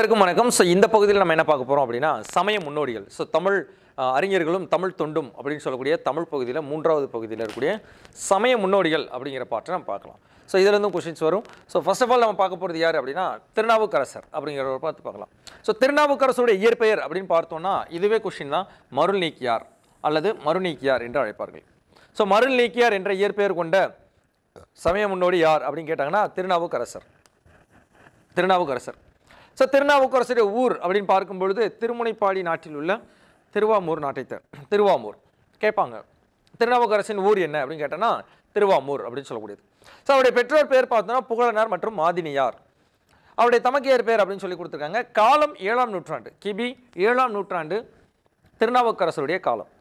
அனைவருக்கும் வணக்கம் ஸோ இந்த பகுதியில் நம்ம என்ன பார்க்க போகிறோம் அப்படின்னா சமய முன்னோடிகள் ஸோ தமிழ் அஹ், அறிஞர்களும் தமிழ் தொண்டும் அப்படின்னு சொல்லக்கூடிய தமிழ் பகுதியில் மூன்றாவது பகுதியில் இருக்கக்கூடிய சமய முன்னோடிகள் அப்படிங்கிற பாட்டை நம்ம பார்க்கலாம் ஸோ இதுலேருந்தும் கொஷின்ஸ் வரும் ஸோ ஃபர்ஸ்ட் ஆஃப் ஆல் நம்ம பார்க்க போகிறது யார் அப்படின்னா திருநாவுக்கரசர் அப்படிங்கிறவரை பார்த்து பார்க்கலாம் ஸோ திருநாவுக்கரசருடைய இயற்பெயர் அப்படின்னு பார்த்தோம்னா இதுவே கொஷின் தான் மருள் நீக்கியார் அல்லது மறுநீக்கியார் என்று அழைப்பார்கள் ஸோ மருள் நீக்கியார் என்ற இயற்பெயர் கொண்ட சமய முன்னோடி யார் அப்படின்னு கேட்டாங்கன்னா திருநாவுக்கரசர் திருநாவுக்கரசர் ஸோ திருநாவுக்கரசருடைய ஊர் அப்படின்னு பார்க்கும் பொழுது திருமுனைப்பாடி நாட்டில் உள்ள திருவாமூர் நாட்டை த- திருவாமூர் கேட்பாங்க திருநாவுக்கரசின் ஊர் என்ன அப்படின்னு கேட்டோன்னா திருவாமூர் அப்படின்னு சொல்லக்கூடியது ஸோ அவருடைய பெற்றோர் பேர் பார்த்தோன்னா புகழனார் மற்றும் மாதினியார் அவருடைய தமக்கையர் பேர் அப்படின்னு சொல்லி கொடுத்துருக்காங்க காலம் ஏழாம் நூற்றாண்டு கிபி ஏழாம் நூற்றாண்டு திருநாவுக்கரசருடைய காலம்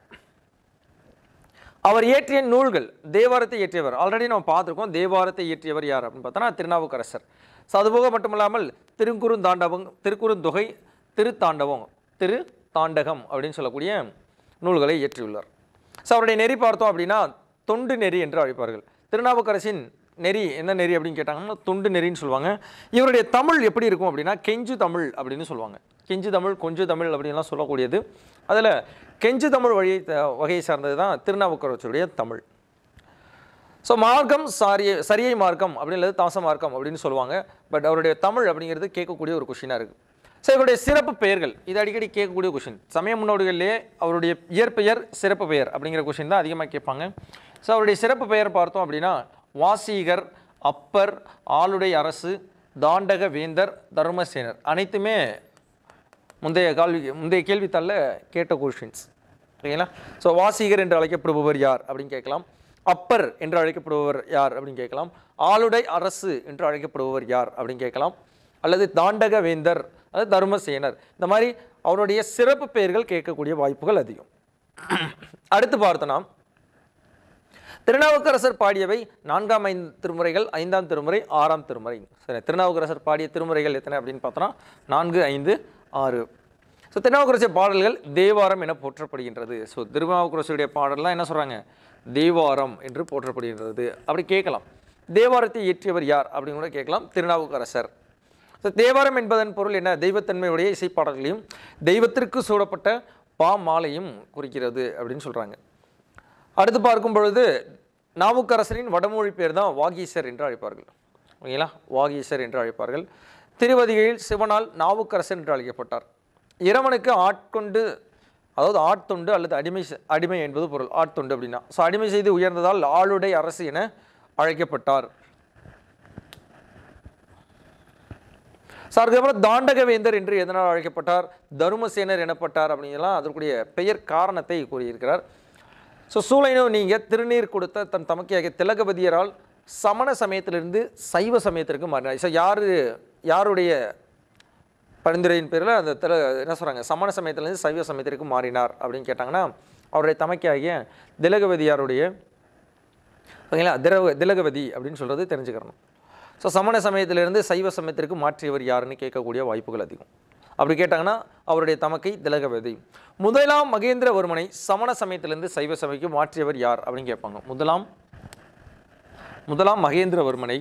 அவர் இயற்றிய நூல்கள் தேவாரத்தை இயற்றியவர் ஆல்ரெடி நம்ம பார்த்துருக்கோம் தேவாரத்தை இயற்றியவர் யார் அப்படின்னு பார்த்தோன்னா திருநாவுக்கரசர் ஸோ அதுபோக மட்டுமில்லாமல் திருக்குறுந்தாண்டவம் திருக்குறுந்தொகை திருத்தாண்டவம் திரு தாண்டகம் அப்படின்னு சொல்லக்கூடிய நூல்களை இயற்றியுள்ளார் ஸோ அவருடைய நெறி பார்த்தோம் அப்படின்னா தொண்டு நெறி என்று அழைப்பார்கள் திருநாவுக்கரசின் நெறி என்ன நெறி அப்படின்னு கேட்டாங்கன்னா தொண்டு நெறின்னு சொல்லுவாங்க இவருடைய தமிழ் எப்படி இருக்கும் அப்படின்னா கெஞ்சு தமிழ் அப்படின்னு சொல்லுவாங்க கெஞ்சு தமிழ் கொஞ்சு தமிழ் அப்படின்லாம் சொல்லக்கூடியது அதில் கெஞ்சு தமிழ் வழியை த- வகையை சார்ந்தது தான் திருநாவுக்கரசருடைய தமிழ் ஸோ மார்க்கம் சாரிய சரியை மார்க்கம் அப்படின்றது தாச மார்க்கம் அப்படின்னு சொல்லுவாங்க பட் அவருடைய தமிழ் அப்படிங்கிறது கேட்கக்கூடிய ஒரு கொஷினாக இருக்குது ஸோ இவருடைய சிறப்பு பெயர்கள் இது அடிக்கடி கேட்கக்கூடிய கொஷின் சமய முன்னோடிகளிலே அவருடைய இயற்பெயர் சிறப்பு பெயர் அப்படிங்கிற கொஷின் தான் அதிகமாக கேட்பாங்க ஸோ அவருடைய சிறப்பு பெயர் பார்த்தோம் அப்படின்னா வாசீகர் அப்பர் ஆளுடை அரசு தாண்டக வேந்தர் தர்மசேனர் அனைத்துமே முந்தைய கால்வி முந்தைய கேள்வித்தாளில் கேட்ட கொஷின்ஸ் ஓகேங்களா ஸோ வாசீகர் என்று அழைக்கப்படுபவர் யார் அப்படின்னு கேட்கலாம் அப்பர் என்று அழைக்கப்படுபவர் யார் அப்படின்னு கேட்கலாம் ஆளுடை அரசு என்று அழைக்கப்படுபவர் யார் அப்படின்னு கேட்கலாம் அல்லது தாண்டக வேந்தர் அல்லது தர்மசேனர் இந்த மாதிரி அவருடைய சிறப்பு பெயர்கள் கேட்கக்கூடிய வாய்ப்புகள் அதிகம் அடுத்து பார்த்தோன்னா திருநாவுக்கரசர் பாடியவை நான்காம் ஐந்து திருமுறைகள் ஐந்தாம் திருமுறை ஆறாம் திருமுறை சரி திருநாவுக்கரசர் பாடிய திருமுறைகள் எத்தனை அப்படின்னு பார்த்தோன்னா நான்கு ஐந்து ஆறு ஸோ திருநாவுக்கரசர் பாடல்கள் தேவாரம் என போற்றப்படுகின்றது ஸோ திருநாவுக்கரசருடைய பாடல்லாம் என்ன சொல்கிறாங்க தேவாரம் என்று போற்றப்படுகின்றது அப்படி கேட்கலாம் தேவாரத்தை இயற்றியவர் யார் அப்படின்னு கூட கேட்கலாம் திருநாவுக்கரசர் ஸோ தேவாரம் என்பதன் பொருள் என்ன தெய்வத்தன்மையுடைய இசைப்பாடல்களையும் தெய்வத்திற்கு சூடப்பட்ட பா மாலையும் குறிக்கிறது அப்படின்னு சொல்கிறாங்க அடுத்து பார்க்கும் பொழுது நாவுக்கரசரின் வடமொழி பேர் தான் வாகீசர் என்று அழைப்பார்கள் ஓகேங்களா வாகீசர் என்று அழைப்பார்கள் திருவதிகையில் சிவனால் நாவுக்கரசர் என்று அழைக்கப்பட்டார் இறைவனுக்கு ஆட்கொண்டு அதாவது ஆட்தொண்டு அல்லது அடிமை செ- அடிமை என்பது பொருள் ஆட்தொண்டு அப்படின்னா ஸோ அடிமை செய்து உயர்ந்ததால் ஆளுடை அரசு என அழைக்கப்பட்டார் ஸோ அதுக்கப்புறம் தாண்டகவேந்தர் என்று எதனால் அழைக்கப்பட்டார் தருமசேனர் எனப்பட்டார் அப்படிங்கலாம் அதற்குரிய பெயர் காரணத்தை கூறியிருக்கிறார் ஸோ சூளைனோ நீங்கள் திருநீர் கொடுத்த தன் தமக்கையாகிய திலகபதியரால் சமண சமயத்திலிருந்து சைவ சமயத்திற்கு மாறினார் ஸோ யார் யாருடைய பரிந்துரையின் பேரில் அந்த தில என்ன சொல்கிறாங்க சமண சமயத்திலிருந்து சைவ சமயத்திற்கு மாறினார் அப்படின்னு கேட்டாங்கன்னா அவருடைய தமக்கையாகிய திலகவதியாருடைய ஓகேங்களா திரவ திலகவதி அப்படின்னு சொல்கிறது தெரிஞ்சுக்கிறணும் ஸோ சமண சமயத்திலிருந்து சைவ சமயத்திற்கு மாற்றியவர் யாருன்னு கேட்கக்கூடிய வாய்ப்புகள் அதிகம் அப்படி கேட்டாங்கன்னா அவருடைய தமக்கை திலகவதி முதலாம் மகேந்திரவர்மனை சமண சமயத்திலிருந்து சைவ சமயக்கு மாற்றியவர் யார் அப்படின்னு கேட்பாங்க முதலாம் முதலாம் மகேந்திரவர்மனை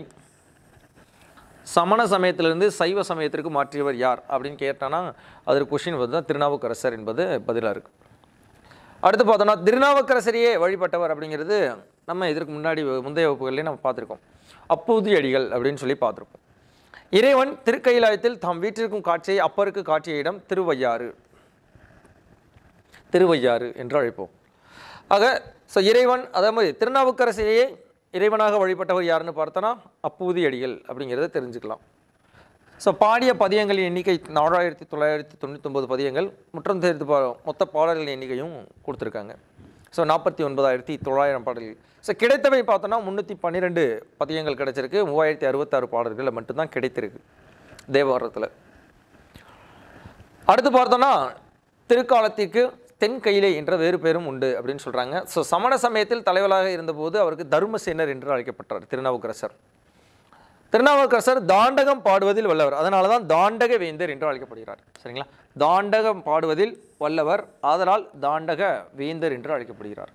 சமண சமயத்திலிருந்து சைவ சமயத்திற்கு மாற்றியவர் யார் அப்படின்னு கேட்டானா அதற்கு கொஷின் வந்து தான் திருநாவுக்கரசர் என்பது பதிலாக இருக்கு அடுத்து பார்த்தோம்னா திருநாவுக்கரசரையே வழிபட்டவர் அப்படிங்கிறது நம்ம இதற்கு முன்னாடி முந்தைய வகுப்புகளிலே நம்ம பார்த்துருக்கோம் அப்பூதி அடிகள் அப்படின்னு சொல்லி பார்த்துருக்கோம் இறைவன் திருக்கைலாயத்தில் தாம் வீட்டிற்கும் காட்சியை அப்பருக்கு காட்டிய இடம் திருவையாறு திருவையாறு என்று அழைப்போம் ஆக ஸோ இறைவன் அதே மாதிரி திருநாவுக்கரசரையே இறைவனாக வழிபட்டவர் யாருன்னு பார்த்தோன்னா அப்பூதி அடிகள் அப்படிங்கிறத தெரிஞ்சுக்கலாம் ஸோ பாடிய பதியங்களின் எண்ணிக்கை நாலாயிரத்தி தொள்ளாயிரத்தி தொண்ணூத்தொம்பது பதியங்கள் முற்றம் தேர்ந்து பா மொத்த பாடல்களின் எண்ணிக்கையும் கொடுத்துருக்காங்க ஸோ நாற்பத்தி ஒன்பதாயிரத்தி தொள்ளாயிரம் பாடல்கள் ஸோ கிடைத்தவை பார்த்தோன்னா முந்நூற்றி பன்னிரெண்டு பதியங்கள் கிடைச்சிருக்கு மூவாயிரத்தி அறுபத்தாறு பாடல்கள் மட்டும்தான் கிடைத்திருக்கு தேவாரத்தில் அடுத்து பார்த்தோன்னா திருக்காலத்திற்கு தென் கையிலே என்ற வேறு பேரும் உண்டு அப்படின்னு சொல்கிறாங்க ஸோ சமண சமயத்தில் தலைவராக இருந்தபோது அவருக்கு தர்மசேனர் என்று அழைக்கப்பட்டார் திருநாவுக்கரசர் திருநாவுக்கரசர் தாண்டகம் பாடுவதில் வல்லவர் அதனால தான் தாண்டக வேந்தர் என்று அழைக்கப்படுகிறார் சரிங்களா தாண்டகம் பாடுவதில் வல்லவர் ஆதலால் தாண்டக வேந்தர் என்று அழைக்கப்படுகிறார்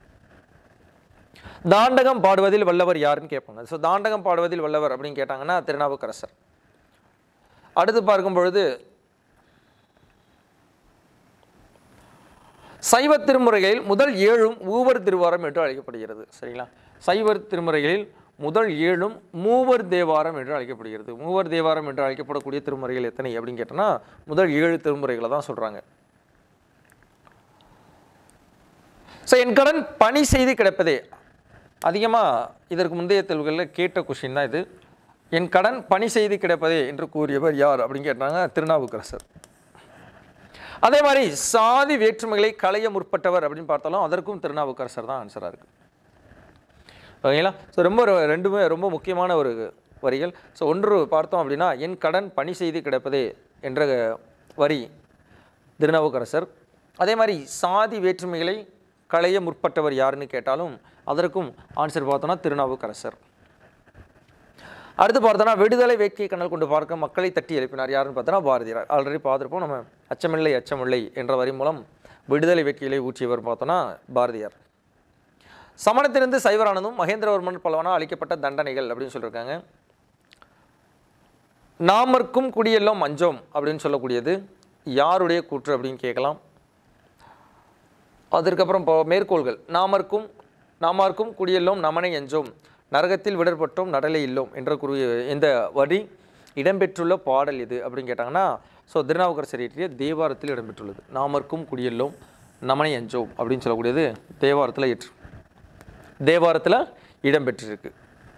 தாண்டகம் பாடுவதில் வல்லவர் யாருன்னு கேட்பாங்க ஸோ தாண்டகம் பாடுவதில் வல்லவர் அப்படின்னு கேட்டாங்கன்னா திருநாவுக்கரசர் அடுத்து பார்க்கும் பொழுது சைவ திருமுறைகளில் முதல் ஏழும் மூவர் திருவாரம் என்று அழைக்கப்படுகிறது சரிங்களா சைவ திருமுறைகளில் முதல் ஏழும் மூவர் தேவாரம் என்று அழைக்கப்படுகிறது மூவர் தேவாரம் என்று அழைக்கப்படக்கூடிய திருமுறைகள் எத்தனை அப்படின்னு கேட்டோன்னா முதல் ஏழு திருமுறைகளை தான் சொல்கிறாங்க ஸோ என் கடன் பணி செய்து கிடப்பதே அதிகமாக இதற்கு முந்தைய தெளிவுகளில் கேட்ட கொஷின் தான் இது என் கடன் பணி செய்து கிடப்பதே என்று கூறியவர் யார் அப்படின்னு கேட்டாங்க திருநாவுக்கரசர் அதே மாதிரி சாதி வேற்றுமைகளை களைய முற்பட்டவர் அப்படின்னு பார்த்தாலும் அதற்கும் திருநாவுக்கரசர் தான் ஆன்சராக இருக்குது ஓகேங்களா ஸோ ரொம்ப ரொ- ரெண்டுமே ரொம்ப முக்கியமான ஒரு வரிகள் ஸோ ஒன்று பார்த்தோம் அப்படின்னா என் கடன் பணி செய்து கிடப்பதே என்ற வரி திருநாவுக்கரசர் அதே மாதிரி சாதி வேற்றுமைகளை களைய முற்பட்டவர் யாருன்னு கேட்டாலும் அதற்கும் ஆன்சர் பார்த்தோன்னா திருநாவுக்கரசர் அடுத்து பார்த்தோன்னா விடுதலை வேட்கை கண்ணல் கொண்டு பார்க்க மக்களை தட்டி எழுப்பினார் யாருன்னு பார்த்தோன்னா பாரதியார் ஆல்ரெடி பார்த்துருப்போம் நம்ம அச்சமில்லை அச்சமில்லை என்ற வரி மூலம் விடுதலை வேட்கைகளை ஊற்றியவர் பார்த்தோன்னா பாரதியார் சமணத்திலிருந்து சைவரானதும் மகேந்திரவர்மன் பலவனா அளிக்கப்பட்ட தண்டனைகள் அப்படின்னு சொல்லியிருக்காங்க நாமர்க்கும் குடியெல்லாம் மஞ்சோம் அப்படின்னு சொல்லக்கூடியது யாருடைய கூற்று அப்படின்னு கேட்கலாம் அதற்கப்புறம் இப்போ மேற்கோள்கள் நாமர்க்கும் நாமார்க்கும் குடியெல்லோம் நமனை எஞ்சோம் நரகத்தில் விடற்பட்டோம் நடலை இல்லோம் என்ற குறி இந்த வரி இடம்பெற்றுள்ள பாடல் இது அப்படின்னு கேட்டாங்கன்னா ஸோ திருநாவுக்கரசர் இயற்றிய தேவாரத்தில் இடம்பெற்றுள்ளது நாமர்க்கும் குடியெல்லோம் நமனை எஞ்சோம் அப்படின்னு சொல்லக்கூடியது தேவாரத்தில் இயற்று தேவாரத்தில் இடம்பெற்றிருக்கு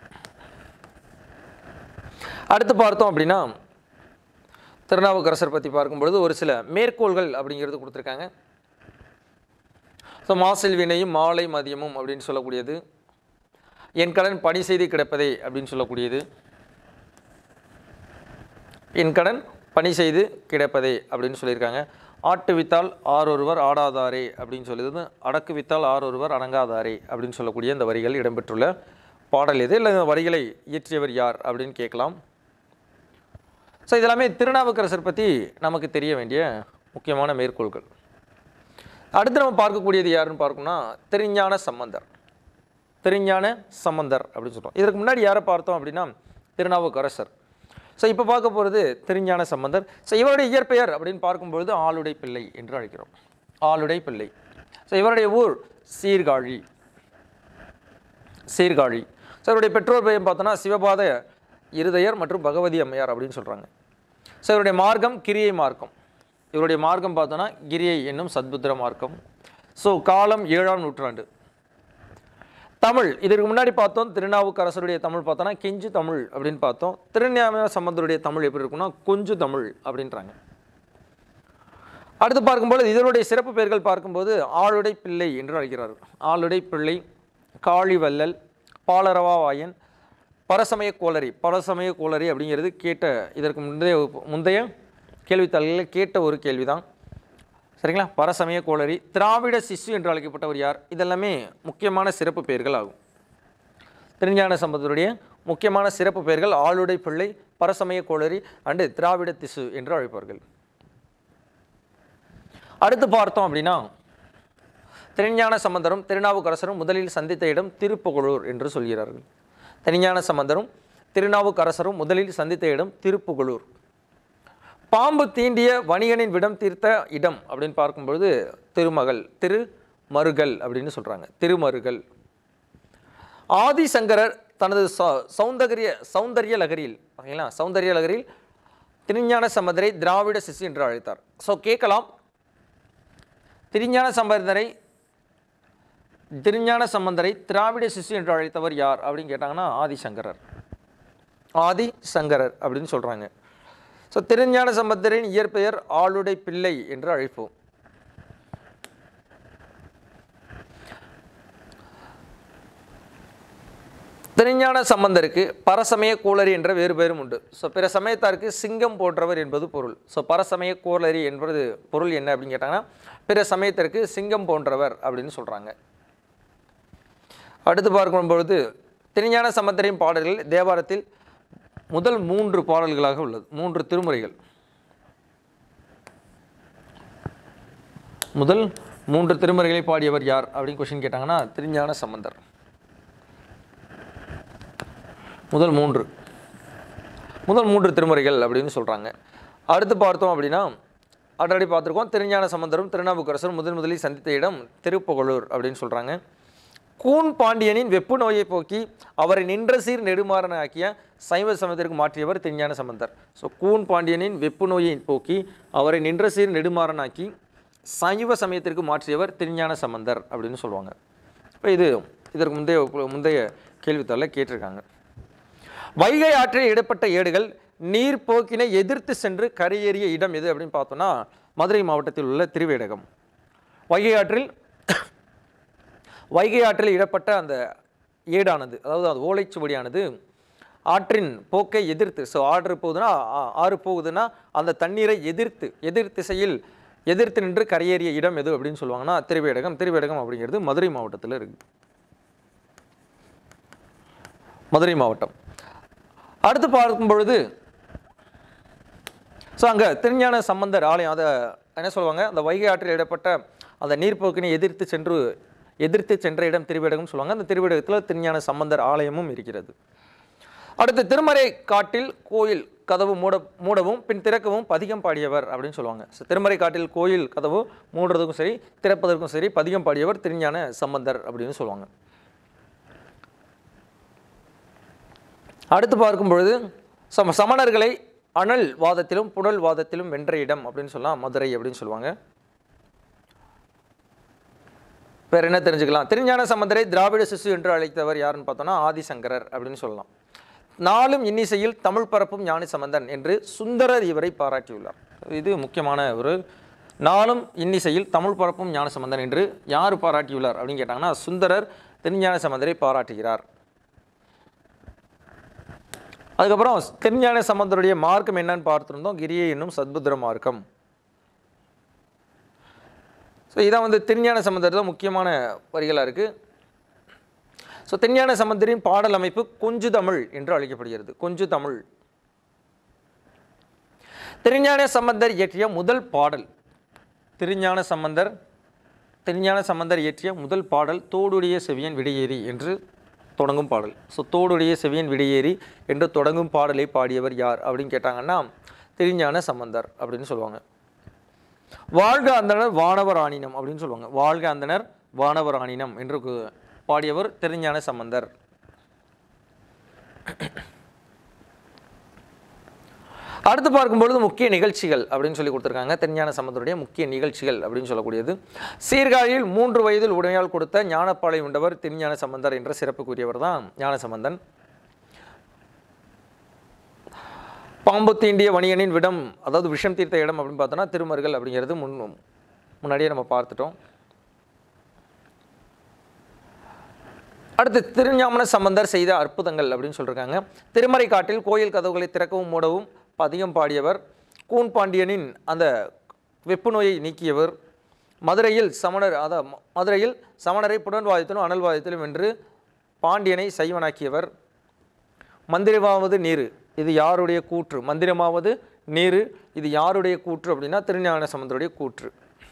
அடுத்து பார்த்தோம் அப்படின்னா திருநாவுக்கரசர் பற்றி பார்க்கும்பொழுது ஒரு சில மேற்கோள்கள் அப்படிங்கிறது கொடுத்துருக்காங்க ஸோ மாசில் வினையும் மாலை மதியமும் அப்படின்னு சொல்லக்கூடியது என் கடன் பணி செய்து கிடப்பதே அப்படின்னு சொல்லக்கூடியது என் கடன் பணி செய்து கிடப்பதே அப்படின்னு சொல்லியிருக்காங்க ஆட்டு வித்தால் ஆரொருவர் ஆடாதாரே அப்படின்னு சொல்லுது அடக்கு வித்தால் ஆரொருவர் அடங்காதாரே அப்படின்னு சொல்லக்கூடிய இந்த வரிகள் இடம்பெற்றுள்ள பாடல் இது இல்லை இந்த வரிகளை இயற்றியவர் யார் அப்படின்னு கேட்கலாம் ஸோ இதெல்லாமே திருநாவுக்கரசர் பற்றி நமக்கு தெரிய வேண்டிய முக்கியமான மேற்கோள்கள் அடுத்து நம்ம பார்க்கக்கூடியது யாருன்னு பார்க்கணும்னா திருஞான சம்பந்தர் திருஞான சம்பந்தர் அப்படின்னு சொல்கிறோம் இதற்கு முன்னாடி யாரை பார்த்தோம் அப்படின்னா திருநாவுக்கரசர் ஸோ இப்போ பார்க்க போகிறது திருஞான சம்பந்தர் ஸோ இவருடைய இயற்பெயர் அப்படின்னு பார்க்கும்பொழுது ஆளுடை பிள்ளை என்று அழைக்கிறோம் ஆளுடை பிள்ளை ஸோ இவருடைய ஊர் சீர்காழி சீர்காழி ஸோ இவருடைய பெற்றோர் பெயர் பார்த்தோன்னா சிவபாத இருதயர் மற்றும் பகவதி அம்மையார் அப்படின்னு சொல்கிறாங்க ஸோ இவருடைய மார்க்கம் கிரியை மார்க்கம் இவருடைய மார்க்கம் பார்த்தோன்னா கிரியை என்னும் சத்புத்திர மார்க்கம் ஸோ காலம் ஏழாம் நூற்றாண்டு தமிழ் இதற்கு முன்னாடி பார்த்தோம் திருநாவுக்கரசருடைய தமிழ் பார்த்தோன்னா கெஞ்சு தமிழ் அப்படின்னு பார்த்தோம் திருஞான சம்பந்தருடைய தமிழ் எப்படி இருக்குன்னா கொஞ்சு தமிழ் அப்படின்றாங்க அடுத்து பார்க்கும்போது இதனுடைய சிறப்பு பெயர்கள் பார்க்கும்போது ஆளுடை பிள்ளை என்று அழைக்கிறார்கள் ஆளுடை பிள்ளை காளிவல்லல் பாலரவாவாயன் பரசமய கோளரி பரசமய கோளரி அப்படிங்கிறது கேட்ட இதற்கு முந்தைய முந்தைய கேள்வித்தாள்களில் கேட்ட ஒரு கேள்விதான் சரிங்களா பரசமய கோளரி திராவிட சிசு என்று அழைக்கப்பட்டவர் யார் இதெல்லாமே முக்கியமான சிறப்பு பெயர்கள் ஆகும் திருஞான சம்பந்தருடைய முக்கியமான சிறப்பு பெயர்கள் ஆளுடை பிள்ளை பரசமய கோளரி அண்டு திராவிட திசு என்று அழைப்பார்கள் அடுத்து பார்த்தோம் அப்படின்னா திருஞான சம்பந்தரும் திருநாவுக்கரசரும் முதலில் சந்தித்த இடம் திருப்புகழூர் என்று சொல்கிறார்கள் திருஞான சம்பந்தரும் திருநாவுக்கரசரும் முதலில் சந்தித்த இடம் திருப்புகழூர் பாம்பு தீண்டிய வணிகனின் விடம் தீர்த்த இடம் அப்படின்னு பார்க்கும்பொழுது திருமகள் திரு மருகல் அப்படின்னு சொல்கிறாங்க திருமருகல் ஆதிசங்கரர் தனது சௌ- சௌந்தரிய சௌந்தரிய லகரியில் ஓகேங்களா சௌந்தரிய லகரியில் திருஞான சம்பந்தரை திராவிட சிசு என்று அழைத்தார் ஸோ கேட்கலாம் திருஞான சம்பந்தரை திருஞான சம்பந்தரை திராவிட சிசு என்று அழைத்தவர் யார் அப்படின்னு கேட்டாங்கன்னா ஆதிசங்கரர் ஆதிசங்கரர் அப்படின்னு சொல்கிறாங்க ஸோ திருஞான சம்பந்தரின் இயற்பெயர் ஆளுடை பிள்ளை என்று அழைப்போம் திருஞான சம்பந்தருக்கு பரசமய கோளரி என்ற வேறு பெயரும் உண்டு ஸோ பிற சமயத்தாருக்கு சிங்கம் போன்றவர் என்பது பொருள் ஸோ பரசமய கோளரி என்பது பொருள் என்ன அப்படின்னு கேட்டாங்கன்னா பிற சமயத்திற்கு சிங்கம் போன்றவர் அப்படின்னு சொல்கிறாங்க அடுத்து பார்க்கும் பொழுது திருஞான சம்பந்தரின் பாடல்கள் தேவாரத்தில் முதல் மூன்று பாடல்களாக உள்ளது மூன்று திருமுறைகள் முதல் மூன்று திருமுறைகளை பாடியவர் யார் அப்படின்னு கொஸ்டின் கேட்டாங்கன்னா திருஞான சம்பந்தர் முதல் மூன்று முதல் மூன்று திருமுறைகள் அப்படின்னு சொல்கிறாங்க அடுத்து பார்த்தோம் அப்படின்னா ஆல்ரெடி பார்த்துருக்கோம் திருஞான சம்பந்தரும் திருநாவுக்கரசரும் முதன் முதலில் சந்தித்த இடம் திருப்புகழூர் அப்படின்னு சொல்கிறாங்க கூன் பாண்டியனின் வெப்பு நோயை போக்கி அவரை நின்ற சீர் நெடுமாறனாக்கிய சைவ சமயத்திற்கு மாற்றியவர் திருஞான சம்பந்தர் ஸோ கூன் பாண்டியனின் வெப்பு நோயை போக்கி அவரை நின்ற சீர் நெடுமாறனாக்கி சைவ சமயத்திற்கு மாற்றியவர் திருஞான சம்பந்தர் அப்படின்னு சொல்லுவாங்க இப்போ இது இதற்கு முந்தைய முந்தைய கேள்வித்தாளில் கேட்டிருக்காங்க வைகை ஆற்றில் இடப்பட்ட ஏடுகள் நீர் போக்கினை எதிர்த்து சென்று கரையேறிய இடம் எது அப்படின்னு பார்த்தோம்னா மதுரை மாவட்டத்தில் உள்ள திருவேடகம் வைகை ஆற்றில் வைகை ஆற்றில் இடப்பட்ட அந்த ஏடானது அதாவது அந்த ஓலைச்சுவடியானது ஆற்றின் போக்கை எதிர்த்து ஸோ ஆறு போகுதுன்னா ஆ- ஆறு போகுதுன்னா அந்த தண்ணீரை எதிர்த்து எதிர் திசையில் எதிர்த்து நின்று கரையேறிய இடம் எது அப்படின்னு சொல்லுவாங்கன்னா திருவேடகம் திருவேடகம் அப்படிங்கிறது மதுரை மாவட்டத்தில் இருக்குது மதுரை மாவட்டம் அடுத்து பார்க்கும் பொழுது ஸோ அங்கே திருஞான சம்பந்தர் ஆலயம் அதை என்ன சொல்லுவாங்க அந்த வைகை ஆற்றில் இடப்பட்ட அந்த நீர்ப்போக்கினை எதிர்த்து சென்று எதிர்த்து சென்ற இடம் திருவேடகம் சொல்லுவாங்க அந்த திருவேடகத்தில் திருஞான சம்பந்தர் ஆலயமும் இருக்கிறது அடுத்து திருமறை காட்டில் கோயில் கதவு மூட மூடவும் பின் திறக்கவும் பதிகம் பாடியவர் அப்படின்னு சொல்லுவாங்க ஸோ திருமறை காட்டில் கோயில் கதவு மூடுறதுக்கும் சரி திறப்பதற்கும் சரி பதிகம் பாடியவர் திருஞான சம்பந்தர் அப்படின்னு சொல்லுவாங்க அடுத்து பார்க்கும் பொழுது சம சமணர்களை அனல் வாதத்திலும் புனல் வாதத்திலும் வென்ற இடம் அப்படின்னு சொல்லலாம் மதுரை அப்படின்னு சொல்லுவாங்க வேற என்ன தெரிஞ்சுக்கலாம் திருஞான சம்பந்தரை திராவிட சிசு என்று அழைத்தவர் யாருன்னு பார்த்தோம்னா ஆதிசங்கரர் அப்படின்னு சொல்லலாம் நாளும் இன்னிசையில் தமிழ் பரப்பும் ஞானி சம்பந்தன் என்று சுந்தரர் இவரை பாராட்டியுள்ளார் இது முக்கியமான ஒரு நாளும் இன்னிசையில் தமிழ் பரப்பும் ஞான சம்பந்தன் என்று யார் பாராட்டியுள்ளார் அப்படின்னு கேட்டாங்கன்னா சுந்தரர் திருஞான சம்பந்தரை பாராட்டுகிறார் அதுக்கப்புறம் திருஞான சம்பந்தருடைய மார்க்கம் என்னன்னு பார்த்துருந்தோம் கிரியை என்னும் சத்புத்திர மார்க்கம் ஸோ இதான் வந்து திருஞான சம்பந்தர் தான் முக்கியமான வரிகளாக இருக்குது ஸோ திருஞான சம்பந்தரின் பாடல் அமைப்பு கொஞ்சு தமிழ் என்று அழைக்கப்படுகிறது கொஞ்சு தமிழ் திருஞான சம்பந்தர் இயற்றிய முதல் பாடல் திருஞான சம்பந்தர் திருஞான சம்பந்தர் இயற்றிய முதல் பாடல் தோடுடைய செவியன் விடையேறி என்று தொடங்கும் பாடல் ஸோ தோடுடைய செவியன் விடையேறி என்று தொடங்கும் பாடலை பாடியவர் யார் அப்படின்னு கேட்டாங்கன்னா திருஞான சம்பந்தர் அப்படின்னு சொல்லுவாங்க வாழ்க அந்தனர் வானவர் ஆணினம் அப்படின்னு சொல்லுவாங்க வாழ்க அந்தனர் வானவர் ஆணினம் என்று கு- பாடியவர் திருஞான சம்பந்தர் அடுத்து பார்க்கும்பொழுது முக்கிய நிகழ்ச்சிகள் அப்படின்னு சொல்லி கொடுத்துருக்காங்க திருஞான சம்பந்தருடைய முக்கிய நிகழ்ச்சிகள் அப்படின்னு சொல்லக்கூடியது சீர்காழியில் மூன்று வயதில் உடையால் கொடுத்த ஞானப்பாலை உண்டவர் திருஞான சம்பந்தர் என்ற சிறப்புக்குரியவர் தான் ஞான சம்பந்தன் பாம்பு தீண்டிய வணிகனின் விடம் அதாவது விஷம் தீர்த்த இடம் அப்படின்னு பார்த்தோன்னா திருமருகல் அப்படிங்கிறது முன் முன்னாடியே நம்ம பார்த்துட்டோம் அடுத்து திருஞாமன சம்பந்தர் செய்த அற்புதங்கள் அப்படின்னு சொல்லியிருக்காங்க திருமறை காட்டில் கோயில் கதவுகளை திறக்கவும் மூடவும் பதிகம் பாடியவர் கூன் பாண்டியனின் அந்த வெப்பு நோயை நீக்கியவர் மதுரையில் சமணர் அத மதுரையில் சமணரை புனர்வாதத்திலும் அனல்வாதத்திலும் வென்று பாண்டியனை சைவனாக்கியவர் மந்திரமாவது நீரு இது யாருடைய கூற்று மந்திரமாவது நீரு இது யாருடைய கூற்று அப்படின்னா திருஞான சம்பந்தருடைய கூற்று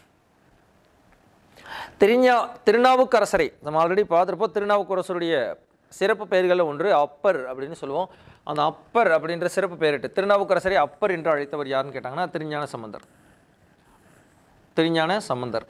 திருஞா திருநாவுக்கரசரை நம்ம ஆல்ரெடி பார்த்துருப்போம் திருநாவுக்கரசருடைய சிறப்பு பெயர்களில் ஒன்று அப்பர் அப்படின்னு சொல்லுவோம் அந்த அப்பர் அப்படின்ற சிறப்பு பெயரிட்டு திருநாவுக்கரசரை அப்பர் என்று அழைத்தவர் யாருன்னு கேட்டாங்கன்னா திருஞான சம்பந்தர் திருஞான சம்பந்தர்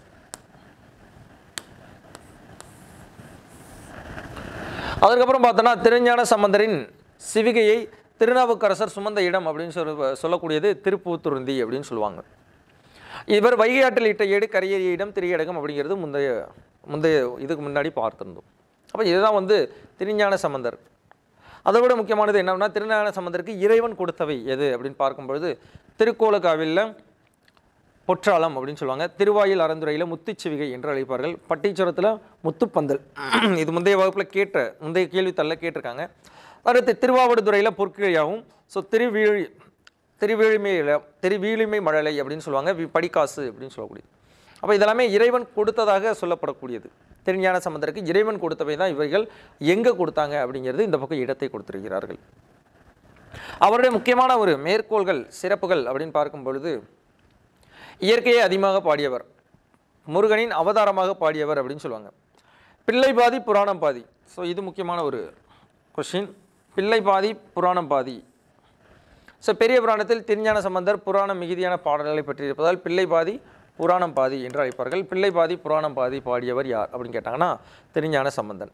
அதுக்கப்புறம் பார்த்தோன்னா திருஞான சம்பந்தரின் சிவிகையை திருநாவுக்கரசர் சுமந்த இடம் அப்படின்னு சொல்ல சொல்லக்கூடியது திருப்பூத்துருந்தி அப்படின்னு சொல்லுவாங்க இவர் வைகை ஆற்றில் இட்ட ஏடு கரையேறிய இடம் திரியடகம் அப்படிங்கிறது முந்தைய முந்தைய இதுக்கு முன்னாடி பார்த்திருந்தோம் அப்போ இதுதான் வந்து திருஞான சம்பந்தர் அதை விட முக்கியமானது என்னன்னா திருஞான சம்பந்தருக்கு இறைவன் கொடுத்தவை எது அப்படின்னு பார்க்கும்பொழுது திருக்கோலக்காவிலில் பொற்றாளம் அப்படின்னு சொல்லுவாங்க திருவாயில் அறந்துரையில் முத்துச்சிவிகை என்று அழைப்பார்கள் பட்டீச்சரத்தில் முத்துப்பந்தல் இது முந்தைய வகுப்பில் கேட்ட முந்தைய கேள்வித்தாளில் கேட்டிருக்காங்க அடுத்து திருவாவடுதுறையில் பொற்கிழையாகவும் ஸோ திருவீழி திருவேழிமையில் திருவீழிமை மழலை அப்படின்னு சொல்லுவாங்க வி- படிக்காசு அப்படின்னு சொல்லக்கூடியது அப்போ இதெல்லாமே இறைவன் கொடுத்ததாக சொல்லப்படக்கூடியது திருஞான சம்பந்தருக்கு இறைவன் கொடுத்தவை தான் இவைகள் எங்கே கொடுத்தாங்க அப்படிங்கிறது இந்த பக்கம் இடத்தை கொடுத்திருக்கிறார்கள் அவருடைய முக்கியமான ஒரு மேற்கோள்கள் சிறப்புகள் அப்படின்னு பார்க்கும் பொழுது இயற்கையை அதிகமாக பாடியவர் முருகனின் அவதாரமாக பாடியவர் அப்படின்னு சொல்லுவாங்க பிள்ளை பாதி புராணம் பாதி ஸோ இது முக்கியமான ஒரு கொஷின் பிள்ளை பாதி புராணம் பாதி ஸோ பெரிய புராணத்தில் திருஞான சம்பந்தர் புராணம் மிகுதியான பாடல்களை பற்றியிருப்பதால் பிள்ளை பாதி புராணம் பாதி என்று அழைப்பார்கள் பிள்ளை பாதி புராணம் பாதி பாடியவர் யார் அப்படின்னு கேட்டாங்கன்னா திருஞான சம்பந்தன்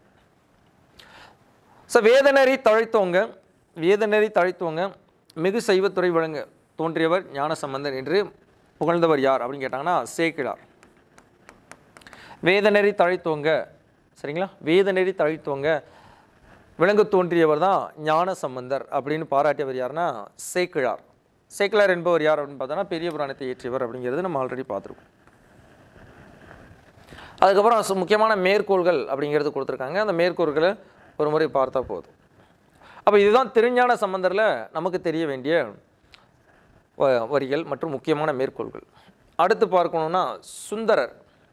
ஸோ வேதநெறி தழைத்தோங்க வேதநெறி தழைத்தோங்க மிகு சைவத்துறை வழங்க தோன்றியவர் ஞான சம்பந்தன் என்று புகழ்ந்தவர் யார் அப்படின்னு கேட்டாங்கன்னா சேக்கிழார் வேதநெறி தழைத்தோங்க சரிங்களா வேதநெறி தழைத்தோங்க விளங்க தோன்றியவர் தான் ஞான சம்பந்தர் அப்படின்னு பாராட்டியவர் யாருன்னா சேக்கிழார் சேக்கிழார் என்பவர் யார் அப்படின்னு பார்த்தோன்னா பெரிய புராணத்தை இயற்றியவர் அப்படிங்கிறது நம்ம ஆல்ரெடி பார்த்துருக்கோம் அதுக்கப்புறம் சு- முக்கியமான மேற்கோள்கள் அப்படிங்கிறது கொடுத்துருக்காங்க அந்த மேற்கோள்களை ஒரு முறை பார்த்தா போதும் அப்போ இதுதான் திருஞான சம்பந்தரில் நமக்கு தெரிய வேண்டிய வ- வரிகள் மற்றும் முக்கியமான மேற்கோள்கள் அடுத்து பார்க்கணும்னா சுந்தரர்